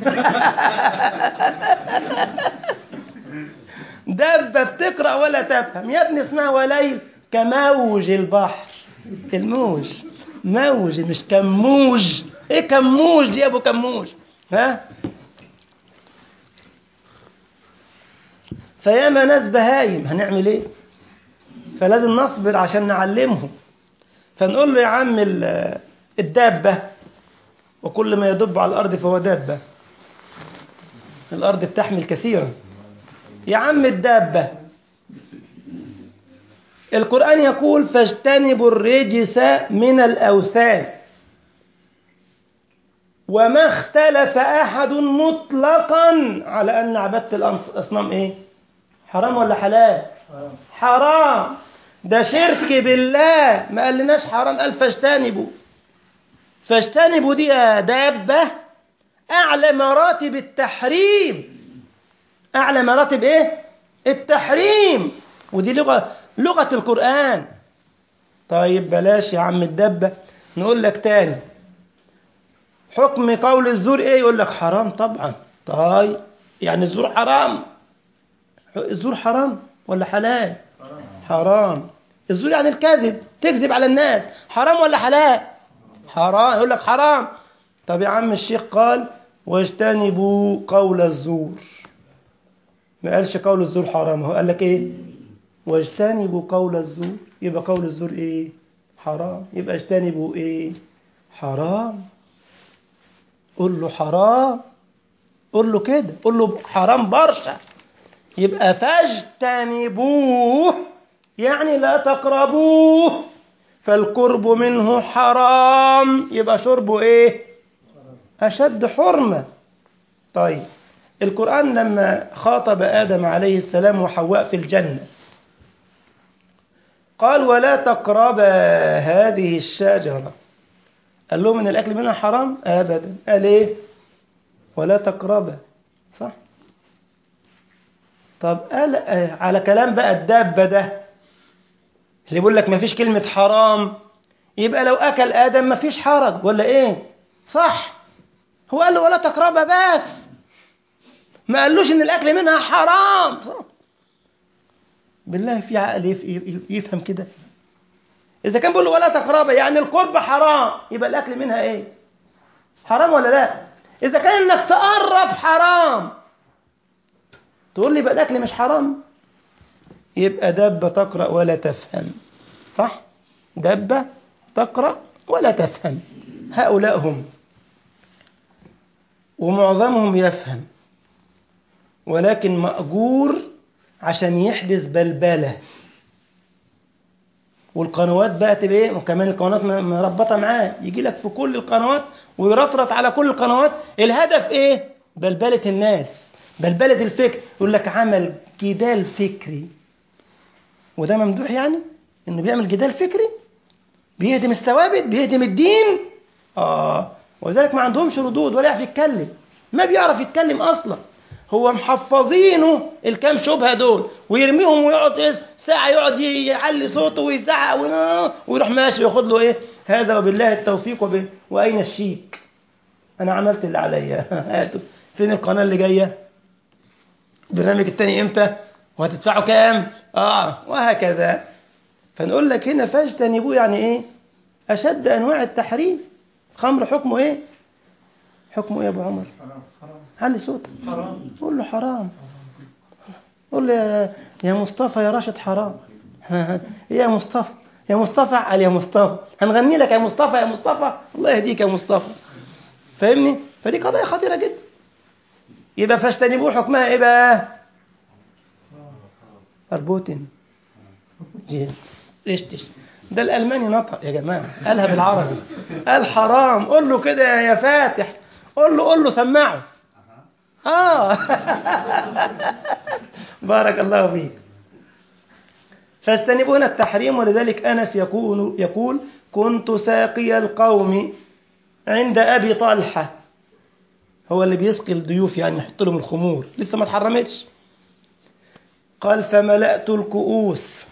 دبة بتقرأ ولا تفهم يا ابني اسمها وليل كموج البحر الموج موج مش كموج ايه كموج دي يا ابو كموج ها فياما ناس بهايم هنعمل ايه فلازم نصبر عشان نعلمهم فنقول له يا عم الدابة وكل ما يدب على الأرض فهو دابة الأرض بتحمل كثيرا يا عم الدابة القرآن يقول فاجتنبوا الرجس من الأوثان وما اختلف أحد مطلقا على أن عبادة الأصنام إيه؟ حرام ولا حلال؟ حرام ده شرك بالله ما قالناش حرام قال فاجتنبوا فاجتنبوا دي يا دابة أعلى مراتب التحريم أعلى مراتب إيه؟ التحريم ودي لغة لغة القرآن طيب بلاش يا عم الدبة نقول لك تاني حكم قول الزور ايه يقول لك حرام طبعا طيب يعني الزور حرام الزور حرام ولا حلال حرام الزور يعني الكذب تكذب على الناس حرام ولا حلال حرام يقول لك حرام طب يا عم الشيخ قال واجتنبوا قول الزور ما قالش قول الزور حرام هو قال لك ايه واجتنبوا قول الزور يبقى قول الزور ايه حرام يبقى اجتنبوا ايه حرام قول له حرام قول له كده قول له حرام برشا يبقى فاجتنبوه يعني لا تقربوه فالقرب منه حرام يبقى شربه ايه اشد حرمه طيب القران لما خاطب ادم عليه السلام وحواء في الجنه قال ولا تقربا هذه الشجره قال لهم ان الاكل منها حرام ابدا قال ايه ولا تقربا صح طب قال على كلام بقى الدابه ده اللي بيقول لك ما فيش كلمه حرام يبقى لو اكل ادم ما فيش حرج ولا ايه صح هو قال له ولا تقربا بس ما قالوش ان الاكل منها حرام صح بالله في عقل يفهم كده إذا كان بيقول له ولا تقربا يعني القرب حرام يبقى الأكل منها إيه؟ حرام ولا لا؟ إذا كان إنك تقرب حرام تقول لي يبقى الأكل مش حرام؟ يبقى دبة تقرأ ولا تفهم صح؟ دبة تقرأ ولا تفهم هؤلاء هم ومعظمهم يفهم ولكن مأجور عشان يحدث بلبله والقنوات بقى تبقى ايه وكمان القنوات مربطه معاه يجي لك في كل القنوات ويرطرط على كل القنوات الهدف ايه بلبله الناس بلبله الفكر يقول لك عمل جدال فكري وده ممدوح يعني انه بيعمل جدال فكري بيهدم الثوابت بيهدم الدين اه وذلك ما عندهمش ردود ولا يعرف يتكلم ما بيعرف يتكلم اصلا هو محفظينه الكام شبهه دول ويرميهم ويقعد ساعه يقعد يعلي صوته ويزعق ويروح ماشي وياخد له ايه هذا وبالله التوفيق وب... واين الشيك انا عملت اللي عليا هاتوا فين القناه اللي جايه البرنامج التاني امتى وهتدفعوا كام اه وهكذا فنقول لك هنا فاجتنبوه يعني ايه اشد انواع التحريم خمر حكمه ايه حكمه ايه يا ابو عمر علي صوتك حرام قول له حرام قول له يا- يا مصطفى يا راشد حرام يا مصطفى يا مصطفى على يا مصطفى هنغني لك يا مصطفى يا مصطفى الله يهديك يا مصطفى فاهمني فدي قضية خطيرة جدا يبقى فاجتنبوه حكمها ايه بقى اربوتن جيل ريشتش ده الالماني نطق يا جماعه قالها بالعربي قال حرام قول له كده يا فاتح قول له قول له سمعه اه بارك الله فيك فاجتنبون التحريم ولذلك انس يقول يقول كنت ساقي القوم عند ابي طلحه هو اللي بيسقي الضيوف يعني يحط لهم الخمور لسه ما اتحرمتش قال فملأت الكؤوس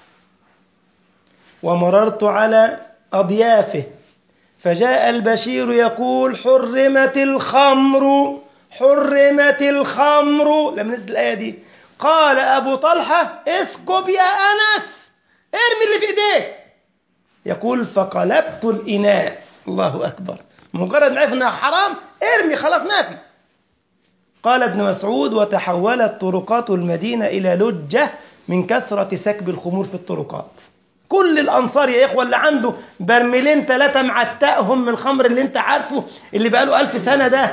ومررت على أضيافه فجاء البشير يقول حرمت الخمر حرمت الخمر لما نزل الآية دي قال أبو طلحة اسكب يا أنس ارمي اللي في إيديك يقول فقلبت الإناء الله أكبر مجرد ما عرف إنها حرام ارمي خلاص ما في قال ابن مسعود وتحولت طرقات المدينة إلى لجة من كثرة سكب الخمور في الطرقات كل الانصار يا اخوه اللي عنده برميلين ثلاثه معتقهم من الخمر اللي انت عارفه اللي بقاله ألف سنه ده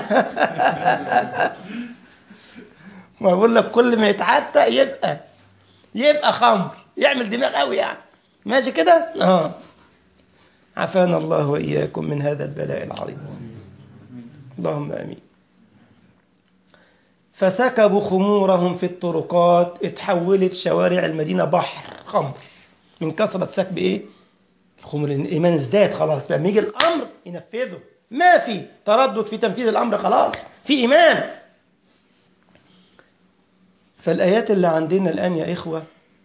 ما بقول لك كل ما يتعتق يبقى يبقى خمر يعمل دماغ قوي يعني ماشي كده اه عافانا الله واياكم من هذا البلاء العظيم اللهم امين فسكبوا خمورهم في الطرقات اتحولت شوارع المدينه بحر خمر من كثره سكب ايه الخمر الايمان ازداد خلاص بقى يجي الامر ينفذه ما في تردد في تنفيذ الامر خلاص في ايمان فالايات اللي عندنا الان يا اخوه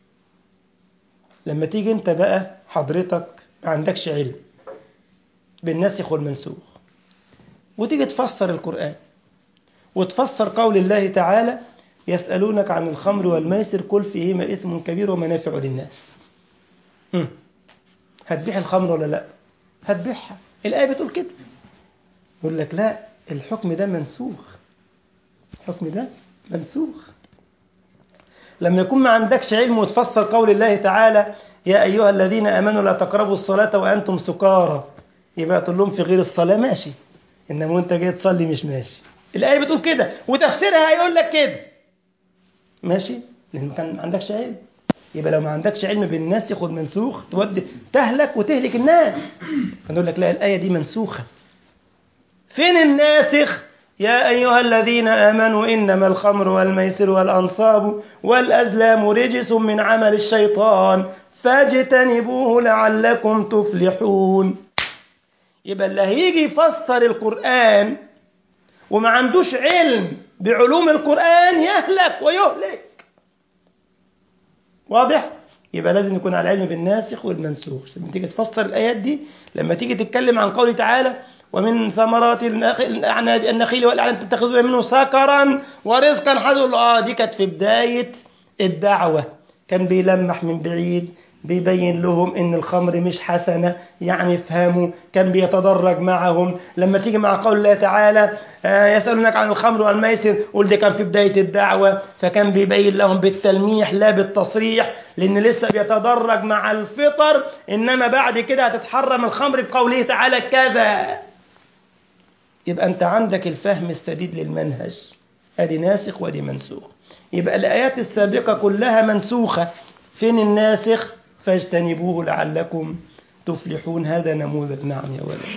لما تيجي انت بقى حضرتك ما عندكش علم بالناسخ والمنسوخ وتيجي تفسر القرآن وتفسر قول الله تعالى يسألونك عن الخمر والميسر قل فيهما إثم كبير ومنافع للناس هم. هتبيع الخمر ولا لا هتبيعها الآية بتقول كده يقول لك لا الحكم ده منسوخ الحكم ده منسوخ لما يكون ما عندكش علم وتفسر قول الله تعالى يا أيها الذين آمنوا لا تقربوا الصلاة وأنتم سكارى يبقى تقول لهم في غير الصلاة ماشي إنما وأنت جاي تصلي مش ماشي الآية بتقول كده وتفسيرها هيقول لك كده ماشي لأن أنت ما عندكش علم يبقى لو ما عندكش علم بالناسخ والمنسوخ تودي تهلك وتهلك الناس فنقول لك لا الآية دي منسوخة فين الناسخ يا أيها الذين آمنوا إنما الخمر والميسر والأنصاب والأزلام رجس من عمل الشيطان فاجتنبوه لعلكم تفلحون يبقى اللي هيجي يفسر القرآن وما عندوش علم بعلوم القرآن يهلك ويهلك واضح؟ يبقى لازم يكون على علم بالناسخ والمنسوخ لما تيجي تفسر الآيات دي لما تيجي تتكلم عن قوله تعالى ومن ثمرات الأعناب النخيل والأعناب تتخذون منه سكرا ورزقا حسنا آه دي كانت في بداية الدعوة كان بيلمح من بعيد بيبين لهم ان الخمر مش حسنه يعني افهموا كان بيتدرج معهم لما تيجي مع قول الله تعالى آه يسالونك عن الخمر والميسر قول ده كان في بدايه الدعوه فكان بيبين لهم بالتلميح لا بالتصريح لان لسه بيتدرج مع الفطر انما بعد كده هتتحرم الخمر بقوله تعالى كذا يبقى انت عندك الفهم السديد للمنهج ادي ناسخ وادي منسوخ يبقى الايات السابقه كلها منسوخه فين الناسخ فاجتنبوه لعلكم تفلحون هذا نموذج نعم يا ولد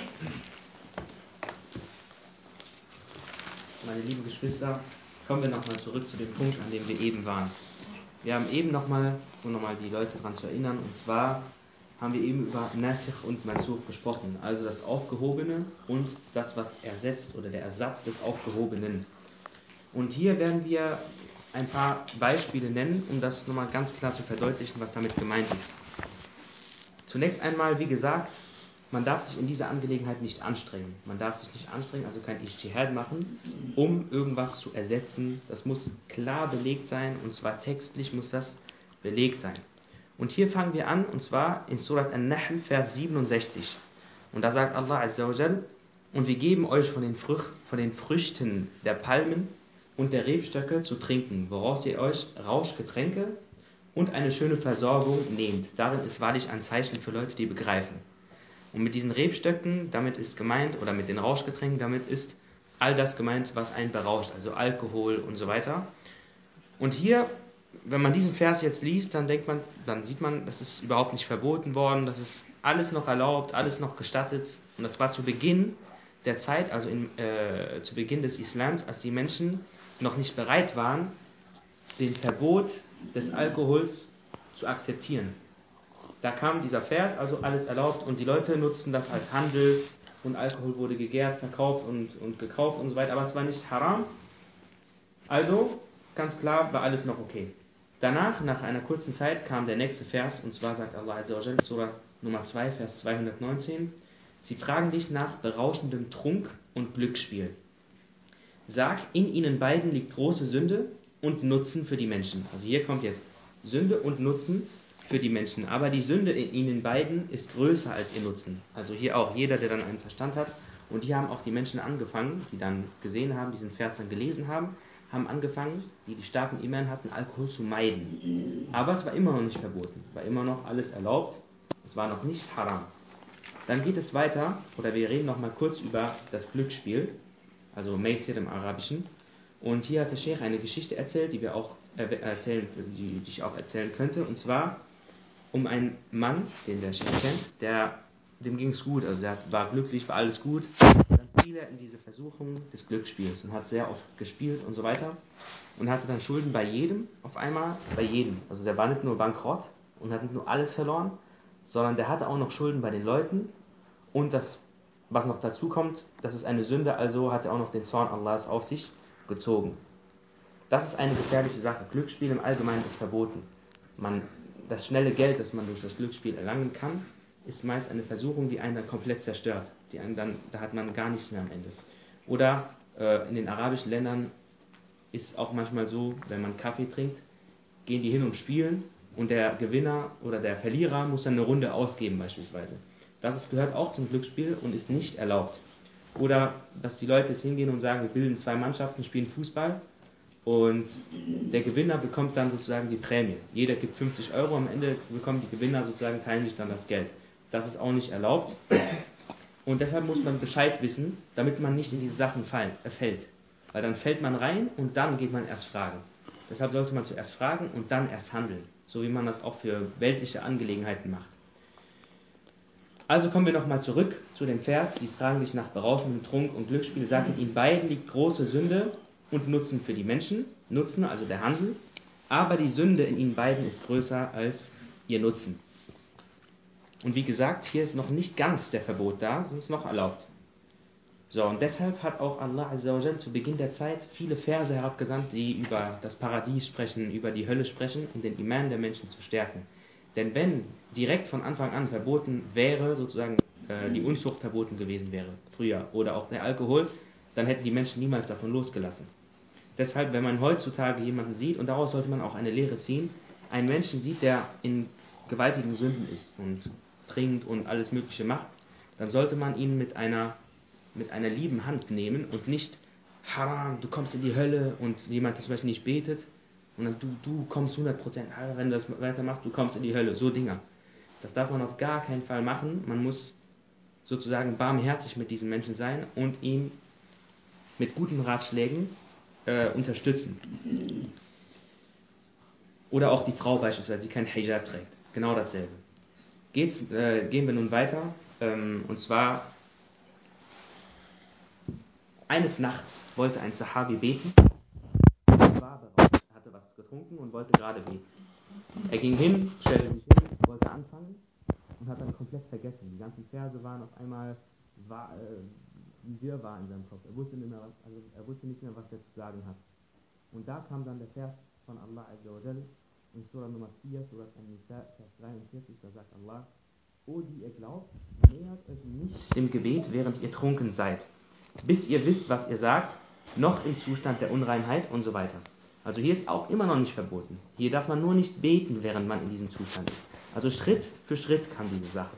Meine lieben Geschwister, kommen wir nochmal zurück zu dem Punkt, an dem wir eben waren. Wir haben eben nochmal, um nochmal die Leute daran zu erinnern, und zwar haben wir eben über Nasikh und Mansukh gesprochen, also das Aufgehobene und das, was ersetzt oder der Ersatz des Aufgehobenen. Und hier werden wir ein paar Beispiele nennen, um das nochmal ganz klar zu verdeutlichen, was damit gemeint ist. Zunächst einmal, wie gesagt, man darf sich in dieser Angelegenheit nicht anstrengen. Man darf sich nicht anstrengen, also kein Ijtihad machen, um irgendwas zu ersetzen. Das muss klar belegt sein und zwar textlich muss das belegt sein. Und hier fangen wir an und zwar in Surat An-Nahl, Vers 67. Und da sagt Allah Azza wa Jal, und wir geben euch von den, Früch von den Früchten der Palmen und der Rebstöcke zu trinken, woraus ihr euch Rauschgetränke und eine schöne Versorgung nehmt. Darin ist wahrlich ein Zeichen für Leute, die begreifen. Und mit diesen Rebstöcken, damit ist gemeint, oder mit den Rauschgetränken, damit ist all das gemeint, was einen berauscht, also Alkohol und so weiter. Und hier, wenn man diesen Vers jetzt liest, dann denkt man, dann sieht man, das ist überhaupt nicht verboten worden, das ist alles noch erlaubt, alles noch gestattet. Und das war zu Beginn der Zeit, also in, äh, zu Beginn des Islams, als die Menschen noch nicht bereit waren, den Verbot des Alkohols zu akzeptieren. Da kam dieser Vers, also alles erlaubt und die Leute nutzten das als Handel und Alkohol wurde gegärt, verkauft und, und gekauft und so weiter, aber es war nicht haram. Also, ganz klar, war alles noch okay. Danach, nach einer kurzen Zeit, kam der nächste Vers und zwar sagt Allah Azza wa Jal, Surah Nummer 2, Vers 219, Sie fragen dich nach berauschendem Trunk und Glücksspiel. Sag, in ihnen beiden liegt große Sünde und Nutzen für die Menschen. Also hier kommt jetzt Sünde und Nutzen für die Menschen. Aber die Sünde in ihnen beiden ist größer als ihr Nutzen. Also hier auch jeder, der dann einen Verstand hat. Und hier haben auch die Menschen angefangen, die dann gesehen haben, diesen Vers dann gelesen haben, haben angefangen, die die starken Iman hatten, Alkohol zu meiden. Aber es war immer noch nicht verboten, war immer noch alles erlaubt. Es war noch nicht haram. Dann geht es weiter, oder wir reden noch mal kurz über das Glücksspiel, also Maisir im Arabischen. Und hier hat der Sheikh eine Geschichte erzählt, die wir auch erzählen, die, die ich auch erzählen könnte. Und zwar um einen Mann, den der Sheikh kennt, der, dem ging es gut, also der war glücklich, war alles gut. Dann fiel er in diese Versuchung des Glücksspiels und hat sehr oft gespielt und so weiter. Und hatte dann Schulden bei jedem auf einmal, bei jedem. Also der war nicht nur bankrott und hat nicht nur alles verloren, sondern der hatte auch noch Schulden bei den Leuten. Und das, was noch dazu kommt, das ist eine Sünde, also hat er auch noch den Zorn Allahs auf sich gezogen. Das ist eine gefährliche Sache. Glücksspiel im Allgemeinen ist verboten. Man, das schnelle Geld, das man durch das Glücksspiel erlangen kann, ist meist eine Versuchung, die einen dann komplett zerstört. Die einen dann, da hat man gar nichts mehr am Ende. Oder äh, in den arabischen Ländern ist es auch manchmal so, wenn man Kaffee trinkt, gehen die hin und spielen und der Gewinner oder der Verlierer muss dann eine Runde ausgeben beispielsweise. Das ist, gehört auch zum Glücksspiel und ist nicht erlaubt. Oder dass die Leute jetzt hingehen und sagen, wir bilden zwei Mannschaften, spielen Fußball und der Gewinner bekommt dann sozusagen die Prämie. Jeder gibt 50 Euro, am Ende bekommen die Gewinner sozusagen, teilen sich dann das Geld. Das ist auch nicht erlaubt. Und deshalb muss man Bescheid wissen, damit man nicht in diese Sachen fallen, äh, fällt. Weil dann fällt man rein und dann geht man erst fragen. Deshalb sollte man zuerst fragen und dann erst handeln. So wie man das auch für weltliche Angelegenheiten macht. Also kommen wir nochmal zurück zu dem Vers. Sie fragen dich nach berauschendem Trunk und Glücksspiel. Sagen, in beiden liegt große Sünde und Nutzen für die Menschen. Nutzen, also der Handel. Aber die Sünde in ihnen beiden ist größer als ihr Nutzen. Und wie gesagt, hier ist noch nicht ganz der Verbot da, sondern ist noch erlaubt. So, und deshalb hat auch Allah Azzawajal zu Beginn der Zeit viele Verse herabgesandt, die über das Paradies sprechen, über die Hölle sprechen, um den Iman der Menschen zu stärken. Denn wenn direkt von Anfang an verboten wäre, sozusagen äh, die Unzucht verboten gewesen wäre, früher, oder auch der Alkohol, dann hätten die Menschen niemals davon losgelassen. Deshalb, wenn man heutzutage jemanden sieht, und daraus sollte man auch eine Lehre ziehen, einen Menschen sieht, der in gewaltigen Sünden ist und trinkt und alles Mögliche macht, dann sollte man ihn mit einer, mit einer lieben Hand nehmen und nicht Haram, du kommst in die Hölle und jemand, der zum Beispiel nicht betet, und dann du, du kommst 100%, wenn du das weitermachst, du kommst in die Hölle, so Dinger. Das darf man auf gar keinen Fall machen. Man muss sozusagen barmherzig mit diesem Menschen sein und ihn mit guten Ratschlägen äh, unterstützen. Oder auch die Frau beispielsweise, die kein Hijab trägt. Genau dasselbe. Geht, äh, gehen wir nun weiter. Ähm, und zwar, eines Nachts wollte ein Sahabi beten. Er war bereit, er hatte was getrunken und wollte gerade beten. Er ging hin, stellte sich hin, wollte anfangen und hat dann komplett vergessen. Die ganzen Verse waren auf einmal war, äh, ein Wirrwarr in seinem Kopf. Er wusste, nicht mehr, was, also er wusste nicht mehr, was er zu sagen hat. Und da kam dann der Vers von Allah Azza in Surah Nummer 4, Surah An-Nisa, Vers 43, da sagt Allah, O die ihr glaubt, nähert euch nicht dem Gebet, während ihr trunken seid, bis ihr wisst, was ihr sagt, noch im Zustand der Unreinheit und so weiter. Also hier ist auch immer noch nicht verboten. Hier darf man nur nicht beten, während man in diesem Zustand ist. Also Schritt für Schritt kam diese Sache.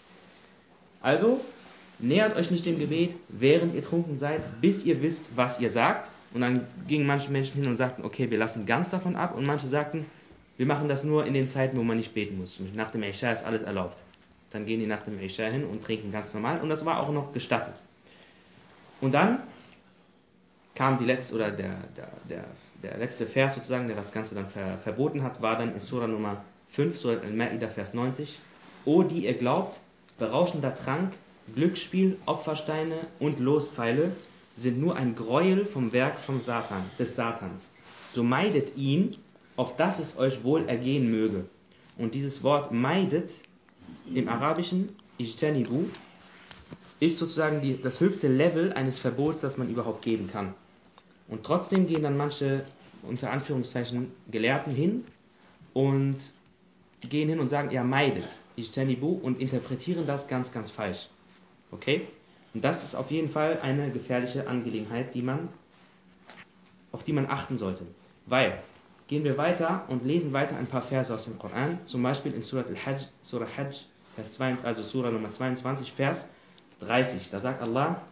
Also nähert euch nicht dem Gebet, während ihr trunken seid, bis ihr wisst, was ihr sagt. Und dann gingen manche Menschen hin und sagten, okay, wir lassen ganz davon ab. Und manche sagten, wir machen das nur in den Zeiten, wo man nicht beten muss. Nach dem Isha ist alles erlaubt. Dann gehen die nach dem Isha hin und trinken ganz normal. Und das war auch noch gestattet. Und dann kam die letzte, oder der, der, der, der letzte Vers sozusagen, der das Ganze dann ver, verboten hat, war dann in Surah Nummer 5, Surah Al-Ma'idah, Vers 90. O, die ihr glaubt, berauschender Trank, Glücksspiel, Opfersteine und Lospfeile sind nur ein Gräuel vom Werk vom Satan, des Satans. So meidet ihn, auf dass es euch wohl ergehen möge. Und dieses Wort meidet im Arabischen, ijtanibu, ist sozusagen die, das höchste Level eines Verbots, das man überhaupt geben kann. Und trotzdem gehen dann manche, unter Anführungszeichen, Gelehrten hin und gehen hin und sagen, er meidet ijtanibu und interpretieren das ganz, ganz falsch. Okay? Und das ist auf jeden Fall eine gefährliche Angelegenheit, die man, auf die man achten sollte. Weil, gehen wir weiter und lesen weiter ein paar Verse aus dem Koran, zum Beispiel in Surah Al-Hajj, Surah Hajj, Vers 22, also Surah Nummer 22, Vers 30. Da sagt Allah,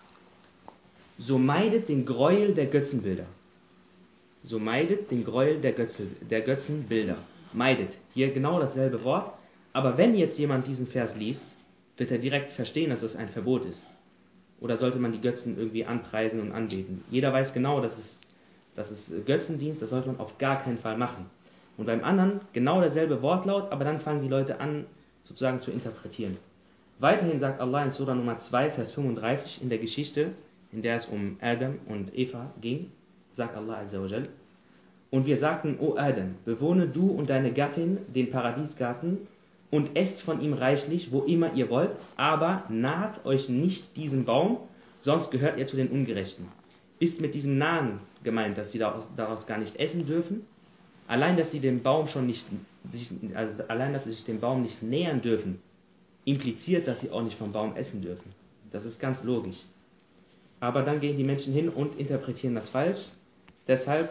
so meidet den Gräuel der Götzenbilder. So meidet den Gräuel der, Götzel, der Götzenbilder. Meidet. Hier genau dasselbe Wort, Aber wenn jetzt jemand diesen Vers liest, wird er direkt verstehen, dass es ein Verbot ist. Oder sollte man die Götzen irgendwie anpreisen und anbeten? Jeder weiß genau, dass es, dass es Götzendienst, das sollte man auf gar keinen Fall machen. Und beim anderen genau derselbe Wortlaut, aber dann fangen die Leute an, sozusagen zu interpretieren. Weiterhin sagt Allah in Surah Nummer 2, Vers 35 in der Geschichte, in der es um Adam und Eva ging, sagt Allah Azzawajal, und wir sagten, O Adam, bewohne du und deine Gattin den Paradiesgarten und esst von ihm reichlich, wo immer ihr wollt, aber naht euch nicht diesem Baum, sonst gehört ihr zu den Ungerechten. Ist mit diesem Nahen gemeint, dass sie daraus, daraus gar nicht essen dürfen? Allein, dass sie den Baum schon nicht, also allein, dass sie sich dem Baum nicht nähern dürfen, impliziert, dass sie auch nicht vom Baum essen dürfen. Das ist ganz logisch. Aber dann gehen die Menschen hin und interpretieren das falsch. Deshalb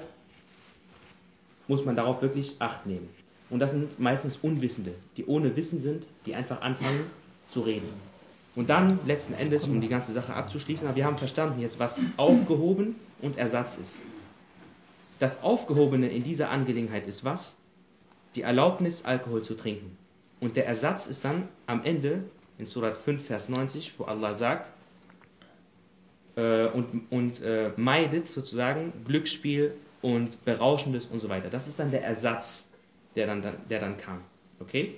muss man darauf wirklich Acht nehmen. Und das sind meistens Unwissende, die ohne Wissen sind, die einfach anfangen zu reden. Und dann letzten Endes, um die ganze Sache abzuschließen, aber wir haben verstanden jetzt, was aufgehoben und Ersatz ist. Das Aufgehobene in dieser Angelegenheit ist was? Die Erlaubnis, Alkohol zu trinken. Und der Ersatz ist dann am Ende in Surat 5, Vers 90, wo Allah sagt, äh, und, und äh, meidet sozusagen Glücksspiel und Berauschendes und so weiter. Das ist dann der Ersatz, der dann, der dann kam. Okay?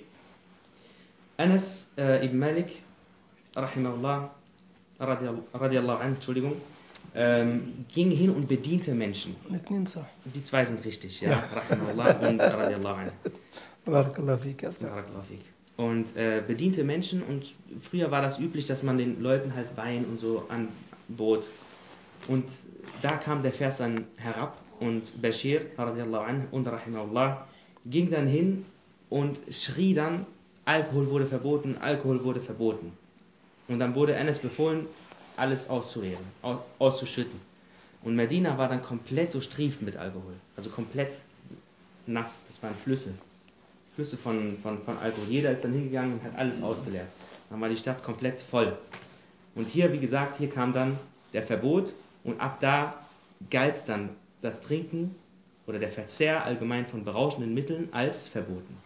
Anas äh, ibn Malik, rahimahullah, radiallahu anh, Entschuldigung, ähm, ging hin und bediente Menschen. Die zwei sind richtig, ja. ja. Rahimahullah und radiallahu anh. Barakallahu fik. Barakallahu fik. Und äh, bediente Menschen und früher war das üblich, dass man den Leuten halt Wein und so anbot. Und da kam der Vers dann herab und Bashir radiallahu anh und rahimahullah ging dann hin und schrie dann, Alkohol wurde verboten, Alkohol wurde verboten. Und dann wurde Enes befohlen, alles auszureden, auszuschütten. Und Medina war dann komplett durchtrieft mit Alkohol. Also komplett nass. Das waren Flüsse. Flüsse von, von, von Alkohol. Jeder ist dann hingegangen und hat alles ausgeleert. Dann war die Stadt komplett voll. Und hier, wie gesagt, hier kam dann der Verbot und ab da galt dann das Trinken oder der Verzehr allgemein von berauschenden Mitteln als verboten.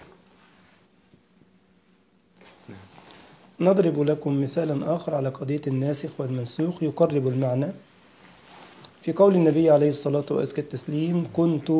نضرب لكم مثالا آخر على قضية الناسخ والمنسوخ يقرب المعنى في قول النبي عليه الصلاة وأزكى التسليم كنت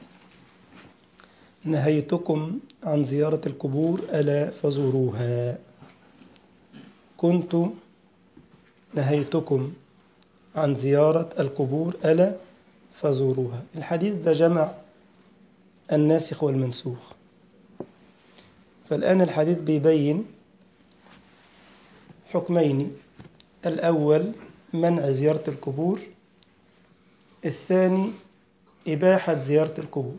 نهيتكم عن زيارة القبور ألا فزوروها كنت نهيتكم عن زيارة القبور ألا فزوروها الحديث ده جمع الناسخ والمنسوخ فالآن الحديث بيبين حكمين الأول منع زيارة القبور الثاني إباحة زيارة القبور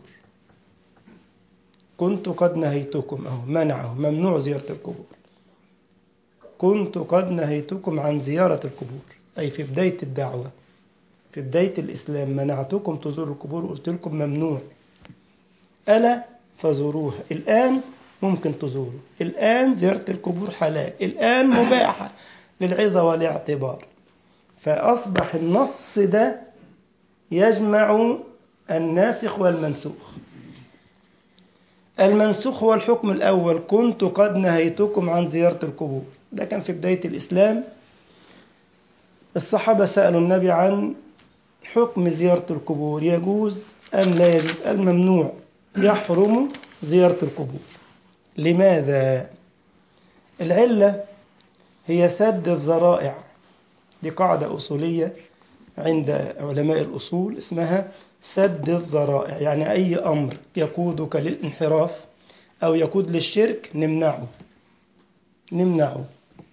كنت قد نهيتكم أو منعه ممنوع زيارة القبور كنت قد نهيتكم عن زيارة القبور أي في بداية الدعوة في بداية الإسلام منعتكم تزوروا القبور قلت لكم ممنوع ألا فزوروها الآن ممكن تزوروا الآن زيارة القبور حلال الآن مباحة للعظة والاعتبار فأصبح النص ده يجمع الناسخ والمنسوخ المنسوخ هو الحكم الأول كنت قد نهيتكم عن زيارة القبور ده كان في بداية الإسلام الصحابة سألوا النبي عن حكم زيارة القبور يجوز أم لا يجوز الممنوع يحرم زيارة القبور لماذا؟ العلة هي سد الذرائع دي قاعدة أصولية عند علماء الأصول اسمها سد الذرائع يعني أي أمر يقودك للانحراف أو يقود للشرك نمنعه نمنعه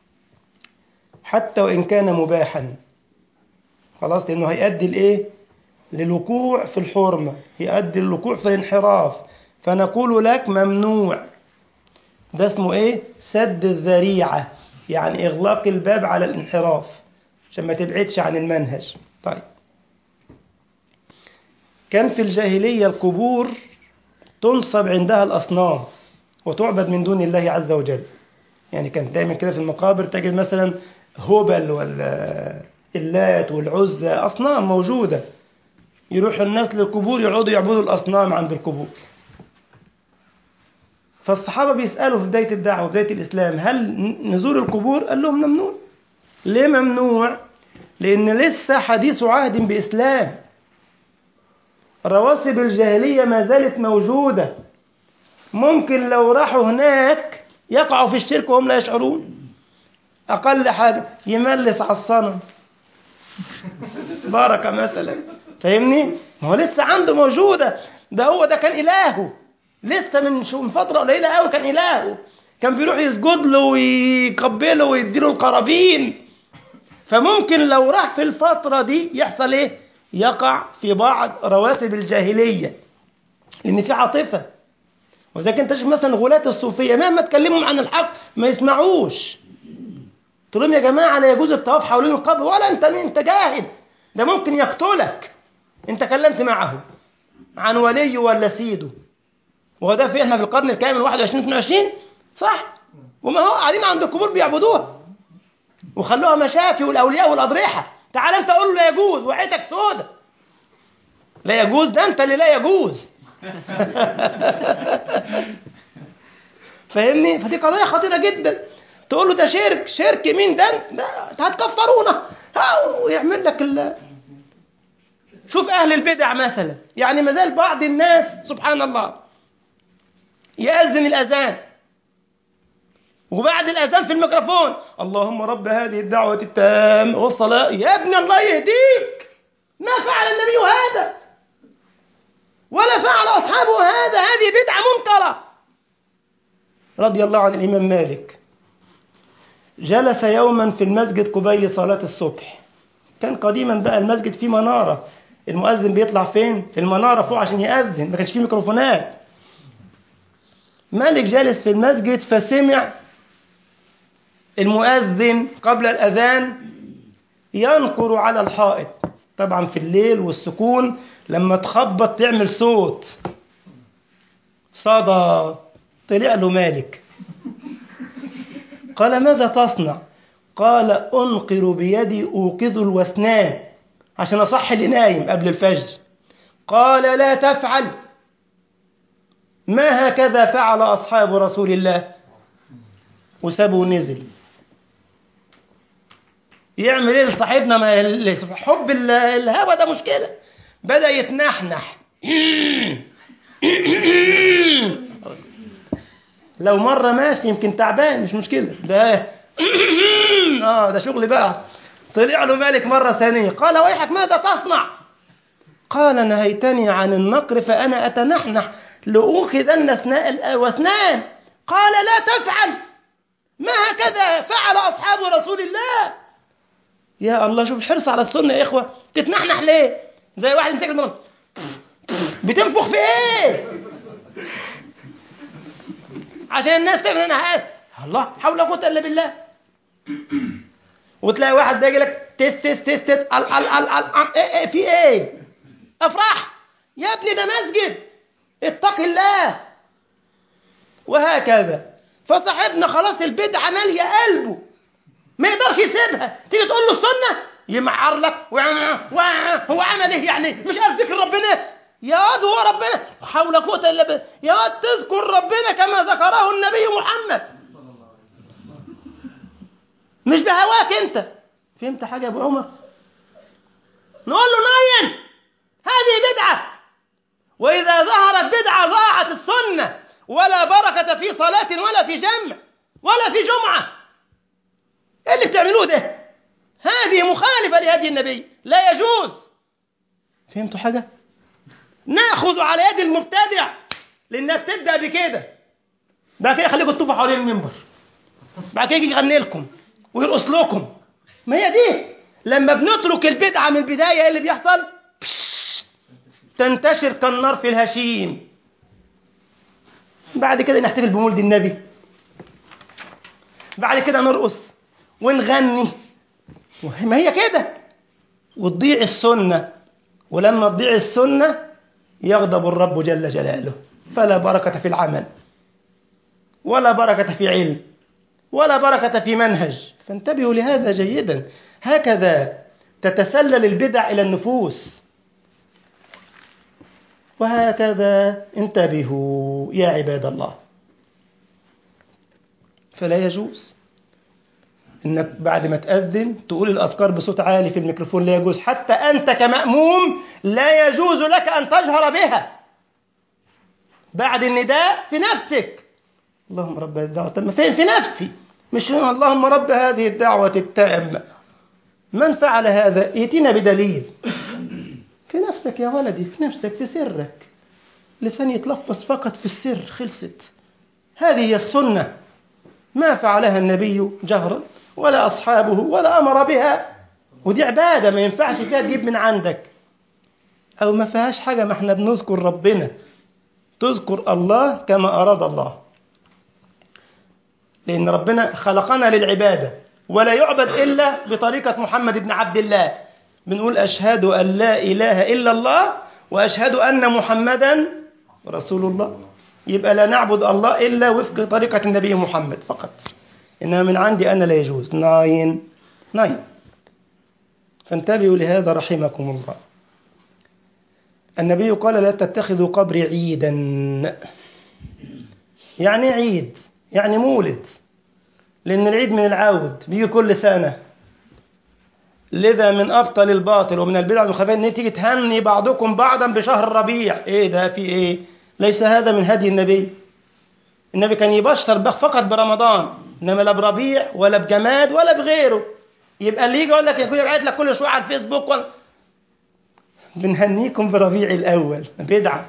حتى وإن كان مباحا خلاص لأنه هيؤدي لإيه؟ للوقوع في الحرمة يؤدي للوقوع في الانحراف فنقول لك ممنوع ده اسمه إيه؟ سد الذريعة يعني إغلاق الباب على الانحراف عشان ما تبعدش عن المنهج طيب كان في الجاهلية القبور تنصب عندها الأصنام وتعبد من دون الله عز وجل يعني كان دايما كده في المقابر تجد مثلا هبل ولا اللات والعزى أصنام موجودة يروح الناس للقبور يقعدوا يعبدوا الأصنام عند القبور فالصحابة بيسألوا في بداية الدعوة بداية الإسلام هل نزور القبور؟ قال لهم ممنوع ليه ممنوع؟ لأن لسه حديث عهد بإسلام رواسب الجاهلية ما زالت موجودة ممكن لو راحوا هناك يقعوا في الشرك وهم لا يشعرون أقل حاجة يملس على الصنم بركة مثلا فاهمني؟ ما هو لسه عنده موجودة ده هو ده كان إلهه لسه من شو من فترة قليلة قوي كان إلهه كان بيروح يسجد له ويقبله ويديله القرابين فممكن لو راح في الفترة دي يحصل إيه؟ يقع في بعض رواتب الجاهلية لأن في عاطفة وإذا كنت تشوف مثلا غلاة الصوفية مهما تكلمهم عن الحق ما يسمعوش تقول لهم يا جماعة لا يجوز الطواف حوالين القبر ولا أنت مين أنت جاهل ده ممكن يقتلك أنت كلمت معه عن ولي ولا سيده وهو ده في احنا في القرن الكامل 21 22 صح وما هو قاعدين عند القبور بيعبدوها وخلوها مشافي والاولياء والاضرحه تعال انت قول له لا يجوز وعيتك سودة لا يجوز ده انت اللي لا يجوز فاهمني فدي قضيه خطيره جدا تقول له ده شرك شرك مين ده ده هتكفرونا ويعمل لك ال... شوف اهل البدع مثلا يعني ما زال بعض الناس سبحان الله يأذن الأذان وبعد الأذان في الميكروفون اللهم رب هذه الدعوة التامة والصلاة يا ابن الله يهديك ما فعل النبي هذا ولا فعل أصحابه هذا هذه بدعة منكرة رضي الله عن الإمام مالك جلس يوما في المسجد قبيل صلاة الصبح كان قديما بقى المسجد فيه منارة المؤذن بيطلع فين؟ في المنارة فوق عشان يأذن ما كانش فيه ميكروفونات مالك جالس في المسجد فسمع المؤذن قبل الأذان ينقر على الحائط طبعا في الليل والسكون لما تخبط تعمل صوت صدى طلع له مالك قال ماذا تصنع قال أنقر بيدي أوقظ الوسنان عشان أصحي اللي نايم قبل الفجر قال لا تفعل ما هكذا فعل أصحاب رسول الله وسابه ونزل يعمل ايه لصاحبنا ما حب الهوى ده مشكلة بدأ يتنحنح لو مرة ماشي يمكن تعبان مش مشكلة ده اه ده شغل بقى طلع له مالك مرة ثانية قال ويحك ماذا تصنع قال نهيتني عن النقر فأنا أتنحنح لأوخذن واسنان قال لا تفعل ما هكذا فعل أصحاب رسول الله يا الله شوف الحرص على السنة يا إخوة تتنحنح ليه زي واحد يمسك المرض بتنفخ في إيه عشان الناس تفهم أنا هقال. الله حول ولا قوة إلا بالله وتلاقي واحد بيجي لك تست تست تست ال ال ال ال إيه إيه في إيه أفرح يا ابني ده مسجد اتق الله وهكذا فصاحبنا خلاص البدعة مالية قلبه ما يقدرش يسيبها تيجي تقول له السنة يمعر لك هو عمل ايه يعني مش عارف ذكر ربنا يا واد هو ربنا حول قوة الا بالله يا واد تذكر ربنا كما ذكره النبي محمد مش بهواك انت فهمت حاجة يا ابو عمر نقول له ناين هذه بدعة وإذا ظهرت بدعة ضاعت السنة ولا بركة في صلاة ولا في جمع ولا في جمعة إيه اللي بتعملوه ده هذه مخالفة لهدي النبي لا يجوز فهمتوا حاجة ناخذ على يد المبتدع لأنها بتبدأ بكده بعد كده يخليكم تطوفوا حوالين المنبر بعد كده يجي يغني لكم ويرقص لكم ما هي دي لما بنترك البدعة من البداية ايه اللي بيحصل تنتشر كالنار في الهشيم بعد كده نحتفل بمولد النبي بعد كده نرقص ونغني ما هي كده وتضيع السنة ولما تضيع السنة يغضب الرب جل جلاله فلا بركة في العمل ولا بركة في علم ولا بركة في منهج فانتبهوا لهذا جيدا هكذا تتسلل البدع إلى النفوس وهكذا انتبهوا يا عباد الله فلا يجوز انك بعد ما تأذن تقول الأذكار بصوت عالي في الميكروفون لا يجوز حتى أنت كمأموم لا يجوز لك أن تجهر بها بعد النداء في نفسك اللهم رب الدعوة التامة فين في نفسي مش اللهم رب هذه الدعوة التامة من فعل هذا ائتنا بدليل في نفسك يا ولدي في نفسك في سرك لسان يتلفظ فقط في السر خلصت هذه هي السنة ما فعلها النبي جهرا ولا أصحابه ولا أمر بها ودي عبادة ما ينفعش فيها تجيب من عندك أو ما فيهاش حاجة ما احنا بنذكر ربنا تذكر الله كما أراد الله لأن ربنا خلقنا للعبادة ولا يعبد إلا بطريقة محمد بن عبد الله بنقول أشهد أن لا إله إلا الله وأشهد أن محمدا رسول الله يبقى لا نعبد الله إلا وفق طريقة النبي محمد فقط إنما من عندي أنا لا يجوز ناين ناين فانتبهوا لهذا رحمكم الله النبي قال لا تتخذوا قبري عيدا يعني عيد يعني مولد لأن العيد من العود بيجي كل سنة لذا من أبطل الباطل ومن البدع والخفاء إن تيجي تهني بعضكم بعضا بشهر الربيع إيه ده في إيه ليس هذا من هدي النبي النبي كان يبشر فقط برمضان إنما لا بربيع ولا بجماد ولا بغيره يبقى اللي يجي يقول لك يكون يبعت لك كل شوية على الفيسبوك ولا بنهنيكم بربيع الأول بدعة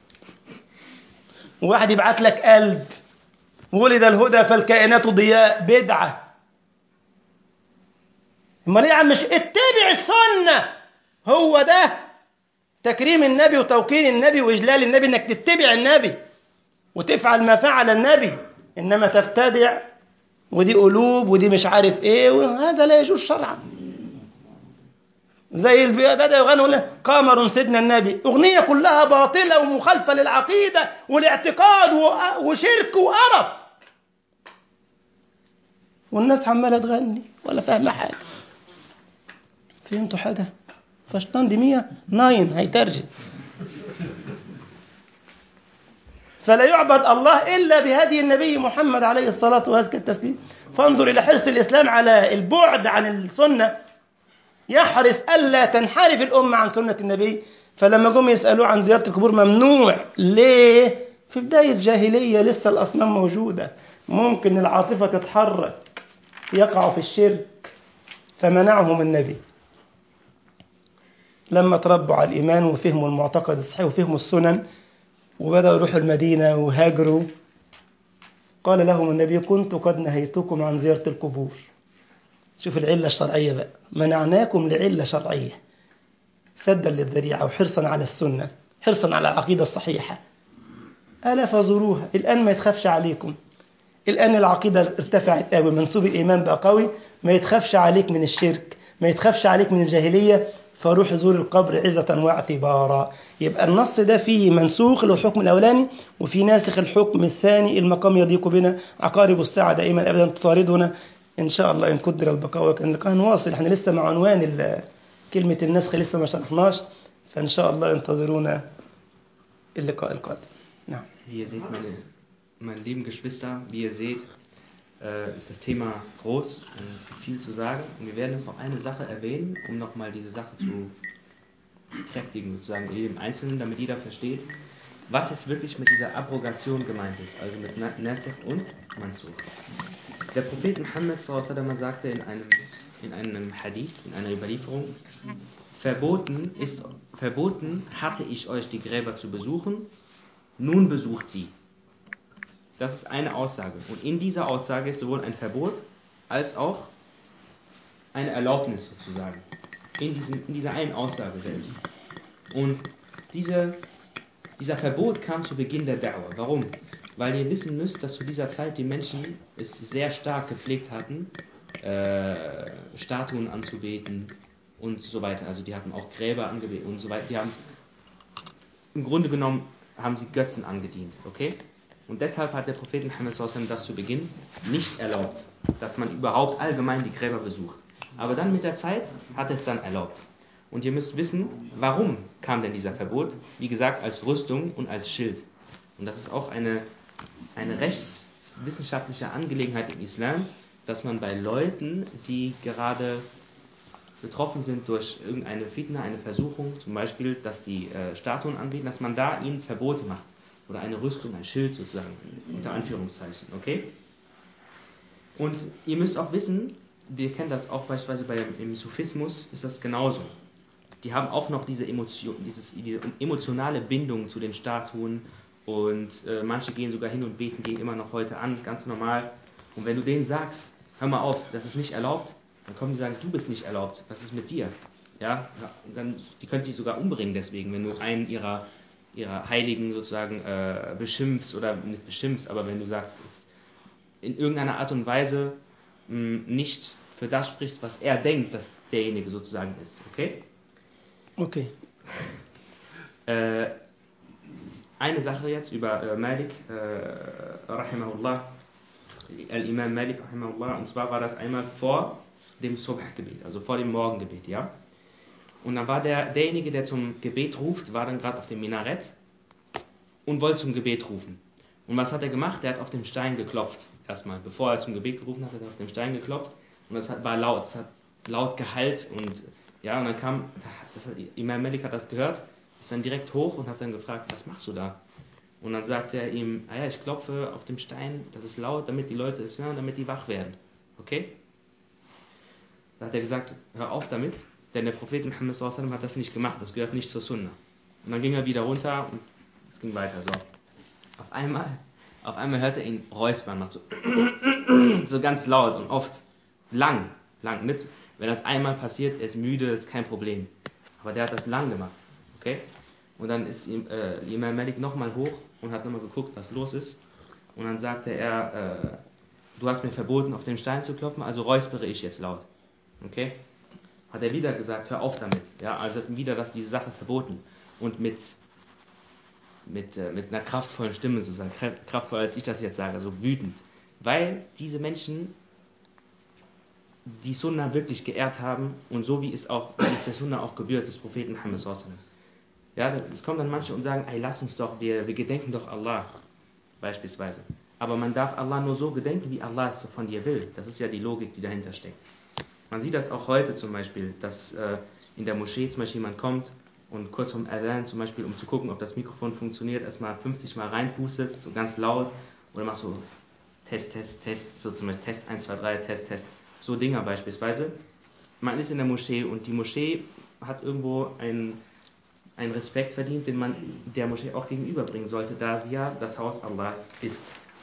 وواحد يبعت لك قلب ولد الهدى فالكائنات ضياء بدعة امال ايه يا عم مش اتبع السنة هو ده تكريم النبي وتوقير النبي واجلال النبي انك تتبع النبي وتفعل ما فعل النبي انما تبتدع ودي قلوب ودي مش عارف ايه وهذا لا يجوز شرعا زي بدأ يغنوا قمر سيدنا النبي أغنية كلها باطلة ومخالفة للعقيدة والاعتقاد وشرك وقرف والناس عمالة تغني ولا فاهمة حاجة فهمتوا حاجة فشطان دي مية ناين هيترجم فلا يعبد الله إلا بهدي النبي محمد عليه الصلاة وأزكى التسليم فانظر إلى حرص الإسلام على البعد عن السنة يحرص ألا تنحرف الأمة عن سنة النبي فلما جم يسألوه عن زيارة القبور ممنوع ليه؟ في بداية جاهلية لسه الأصنام موجودة ممكن العاطفة تتحرك يقع في الشرك فمنعهم النبي لما تربوا على الإيمان وفهموا المعتقد الصحيح وفهموا السنن وبدأوا يروحوا المدينة وهاجروا قال لهم النبي كنت قد نهيتكم عن زيارة القبور شوف العلة الشرعية بقى منعناكم لعلة شرعية سدا للذريعة وحرصا على السنة حرصا على العقيدة الصحيحة ألا فزوروها الآن ما يتخافش عليكم الآن العقيدة ارتفعت قوي منسوب الإيمان بقى قوي ما يتخافش عليك من الشرك ما يتخافش عليك من الجاهلية فروح زور القبر عزة واعتبارا يبقى النص ده فيه منسوخ للحكم الأولاني وفي ناسخ الحكم الثاني المقام يضيق بنا عقارب الساعة دائما أبدا تطاردنا إن شاء الله إن قدر البقاء وكان اللقاء واصل احنا لسه مع عنوان كلمة النسخ لسه ما شرحناش فإن شاء الله انتظرونا اللقاء القادم نعم Wie ihr seht, meine, meine lieben Geschwister, wie ihr seht, äh, ist das Thema groß und es gibt viel zu sagen. Und wir werden jetzt noch eine Sache erwähnen, um nochmal diese Sache zu kräftigen, sozusagen im Einzelnen, damit jeder versteht, was jetzt wirklich mit dieser Abrogation gemeint ist, also mit Nasif und Mansur. Der Prophet Muhammad sagte in einem, in einem Hadith, in einer Überlieferung, verboten, ist, verboten hatte ich euch die Gräber zu besuchen, nun besucht sie. Das ist eine Aussage. Und in dieser Aussage ist sowohl ein Verbot als auch eine Erlaubnis sozusagen. In, diesem, in dieser einen Aussage selbst. Und diese, dieser Verbot kam zu Beginn der Dauer. Warum? Weil ihr wissen müsst, dass zu dieser Zeit die Menschen es sehr stark gepflegt hatten, äh, Statuen anzubeten und so weiter. Also die hatten auch Gräber angebetet und so weiter. Die haben im Grunde genommen haben sie Götzen angedient, okay? Und deshalb hat der Prophet Muhammad das zu Beginn nicht erlaubt, dass man überhaupt allgemein die Gräber besucht. Aber dann mit der Zeit hat er es dann erlaubt. Und ihr müsst wissen, warum kam denn dieser Verbot? Wie gesagt, als Rüstung und als Schild. Und das ist auch eine, eine wissenschaftliche Angelegenheit im Islam, dass man bei Leuten, die gerade betroffen sind durch irgendeine Fitna, eine Versuchung, zum Beispiel, dass sie äh, Statuen anbieten, dass man da ihnen Verbote macht. Oder eine Rüstung, ein Schild sozusagen, unter Anführungszeichen, okay? Und ihr müsst auch wissen, wir kennen das auch beispielsweise bei, im Sufismus, ist das genauso. Die haben auch noch diese, Emotion, dieses, diese emotionale Bindung zu den Statuen und äh, manche gehen sogar hin und beten die immer noch heute an, ganz normal. Und wenn du denen sagst, hör mal auf, das ist nicht erlaubt, dann kommen die sagen, du bist nicht erlaubt, was ist mit dir? Ja, dann, die könnte dich sogar umbringen deswegen, wenn du einen ihrer, ihrer Heiligen sozusagen äh, beschimpfst oder nicht beschimpfst, aber wenn du sagst, es in irgendeiner Art und Weise mh, nicht für das sprichst, was er denkt, dass derjenige sozusagen ist. Okay? Okay. Äh, eine Sache jetzt über äh, Malik, äh, rahimahullah, Al-Imam Malik, rahimahullah, und zwar war das einmal vor dem Subh-Gebet, also vor dem Morgengebet, ja. Und dann war der, derjenige, der zum Gebet ruft, war dann gerade auf dem Minarett und wollte zum Gebet rufen. Und was hat er gemacht? Er hat auf den Stein geklopft, erstmal. Bevor er zum Gebet gerufen hat, hat er auf den Stein geklopft und das war laut, es hat laut geheilt und ja, und dann kam, das hat, Imam Malik hat das gehört, ist dann direkt hoch und hat dann gefragt, was machst du da? Und dann sagt er ihm, ah ja, ich klopfe auf dem Stein, das ist laut, damit die Leute es hören, damit die wach werden. Okay? Da hat er gesagt, hör auf damit, denn der Prophet Muhammad hat das nicht gemacht, das gehört nicht zur Sunna. Und dann ging er wieder runter und es ging weiter so. Auf einmal, auf einmal hört er ihn räuspern, macht so, so ganz laut und oft lang, lang. Nicht, wenn das einmal passiert, er ist müde, ist kein Problem. Aber der hat das lang gemacht. Okay? Und dann ist ihm, äh, Imam Malik nochmal hoch und hat nochmal geguckt, was los ist. Und dann sagte er, äh, du hast mir verboten, auf den Stein zu klopfen, also räuspere ich jetzt laut. Okay? Hat er wieder gesagt, hör auf damit. Ja, also hat wieder das, diese Sache verboten. Und mit, mit, äh, mit einer kraftvollen Stimme sozusagen, kraftvoller als ich das jetzt sage, also wütend. Weil diese Menschen die Sunna wirklich geehrt haben und so wie es auch, wie es der Sunna auch gebührt, des Propheten Muhammad Ja, es kommen dann manche und sagen, ey, lass uns doch, wir, wir gedenken doch Allah, beispielsweise. Aber man darf Allah nur so gedenken, wie Allah es von dir will. Das ist ja die Logik, die dahinter steckt. Man sieht das auch heute zum Beispiel, dass äh, in der Moschee zum Beispiel jemand kommt und kurz vom Adhan zum Beispiel, um zu gucken, ob das Mikrofon funktioniert, erstmal 50 Mal reinpustet, so ganz laut, oder machst so Test, Test, Test, so zum Beispiel Test 1, 2, 3, Test, Test. So Dinger beispielsweise. Man ist in der Moschee und die Moschee hat irgendwo einen, einen Respekt verdient, den man der Moschee auch gegenüberbringen sollte, da sie ja das Haus Allahs ist.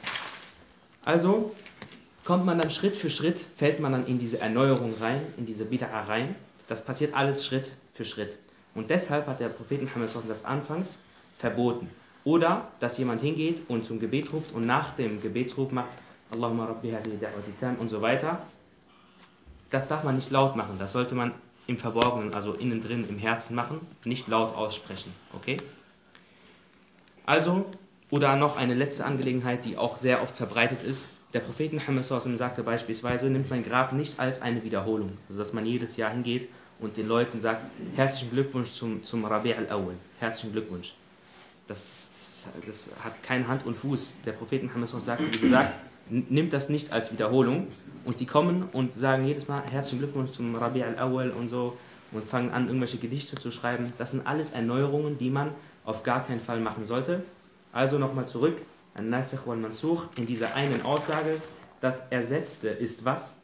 Also kommt man dann Schritt für Schritt, fällt man dann in diese Erneuerung rein, in diese Bid'a rein. Das passiert alles Schritt für Schritt. Und deshalb hat der Prophet Muhammad das anfangs verboten. Oder, dass jemand hingeht und zum Gebet ruft und nach dem Gebetsruf macht, Allahumma Rabbi hadi da'wati tam und so weiter das darf man nicht laut machen. Das sollte man im Verborgenen, also innen drin, im Herzen machen, nicht laut aussprechen. Okay? Also, oder noch eine letzte Angelegenheit, die auch sehr oft verbreitet ist. Der Prophet Muhammad sagte beispielsweise, nimmt mein Grab nicht als eine Wiederholung. Also, dass man jedes Jahr hingeht und den Leuten sagt, herzlichen Glückwunsch zum, zum Rabi' al-Awwal. Herzlichen Glückwunsch. Das, das, das, hat keine Hand und Fuß. Der Prophet Muhammad sagte, wie gesagt, nimmt das nicht als Wiederholung und die kommen und sagen jedes Mal herzlichen Glückwunsch zum Rabi al-Awwal und so und fangen an, irgendwelche Gedichte zu schreiben. Das sind alles Erneuerungen, die man auf gar keinen Fall machen sollte. Also nochmal zurück an Nasikh wal Mansukh in dieser einen Aussage. Das Ersetzte ist was?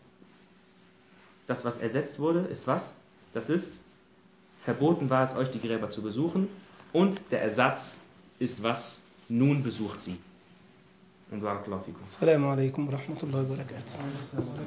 Das, was ersetzt wurde, ist was? Das ist, verboten war es euch, die Gräber zu besuchen. Und der Ersatz ist was? Nun besucht sie. Und Barakallahu fikum. Assalamu alaikum wa rahmatullahi wa barakatuh.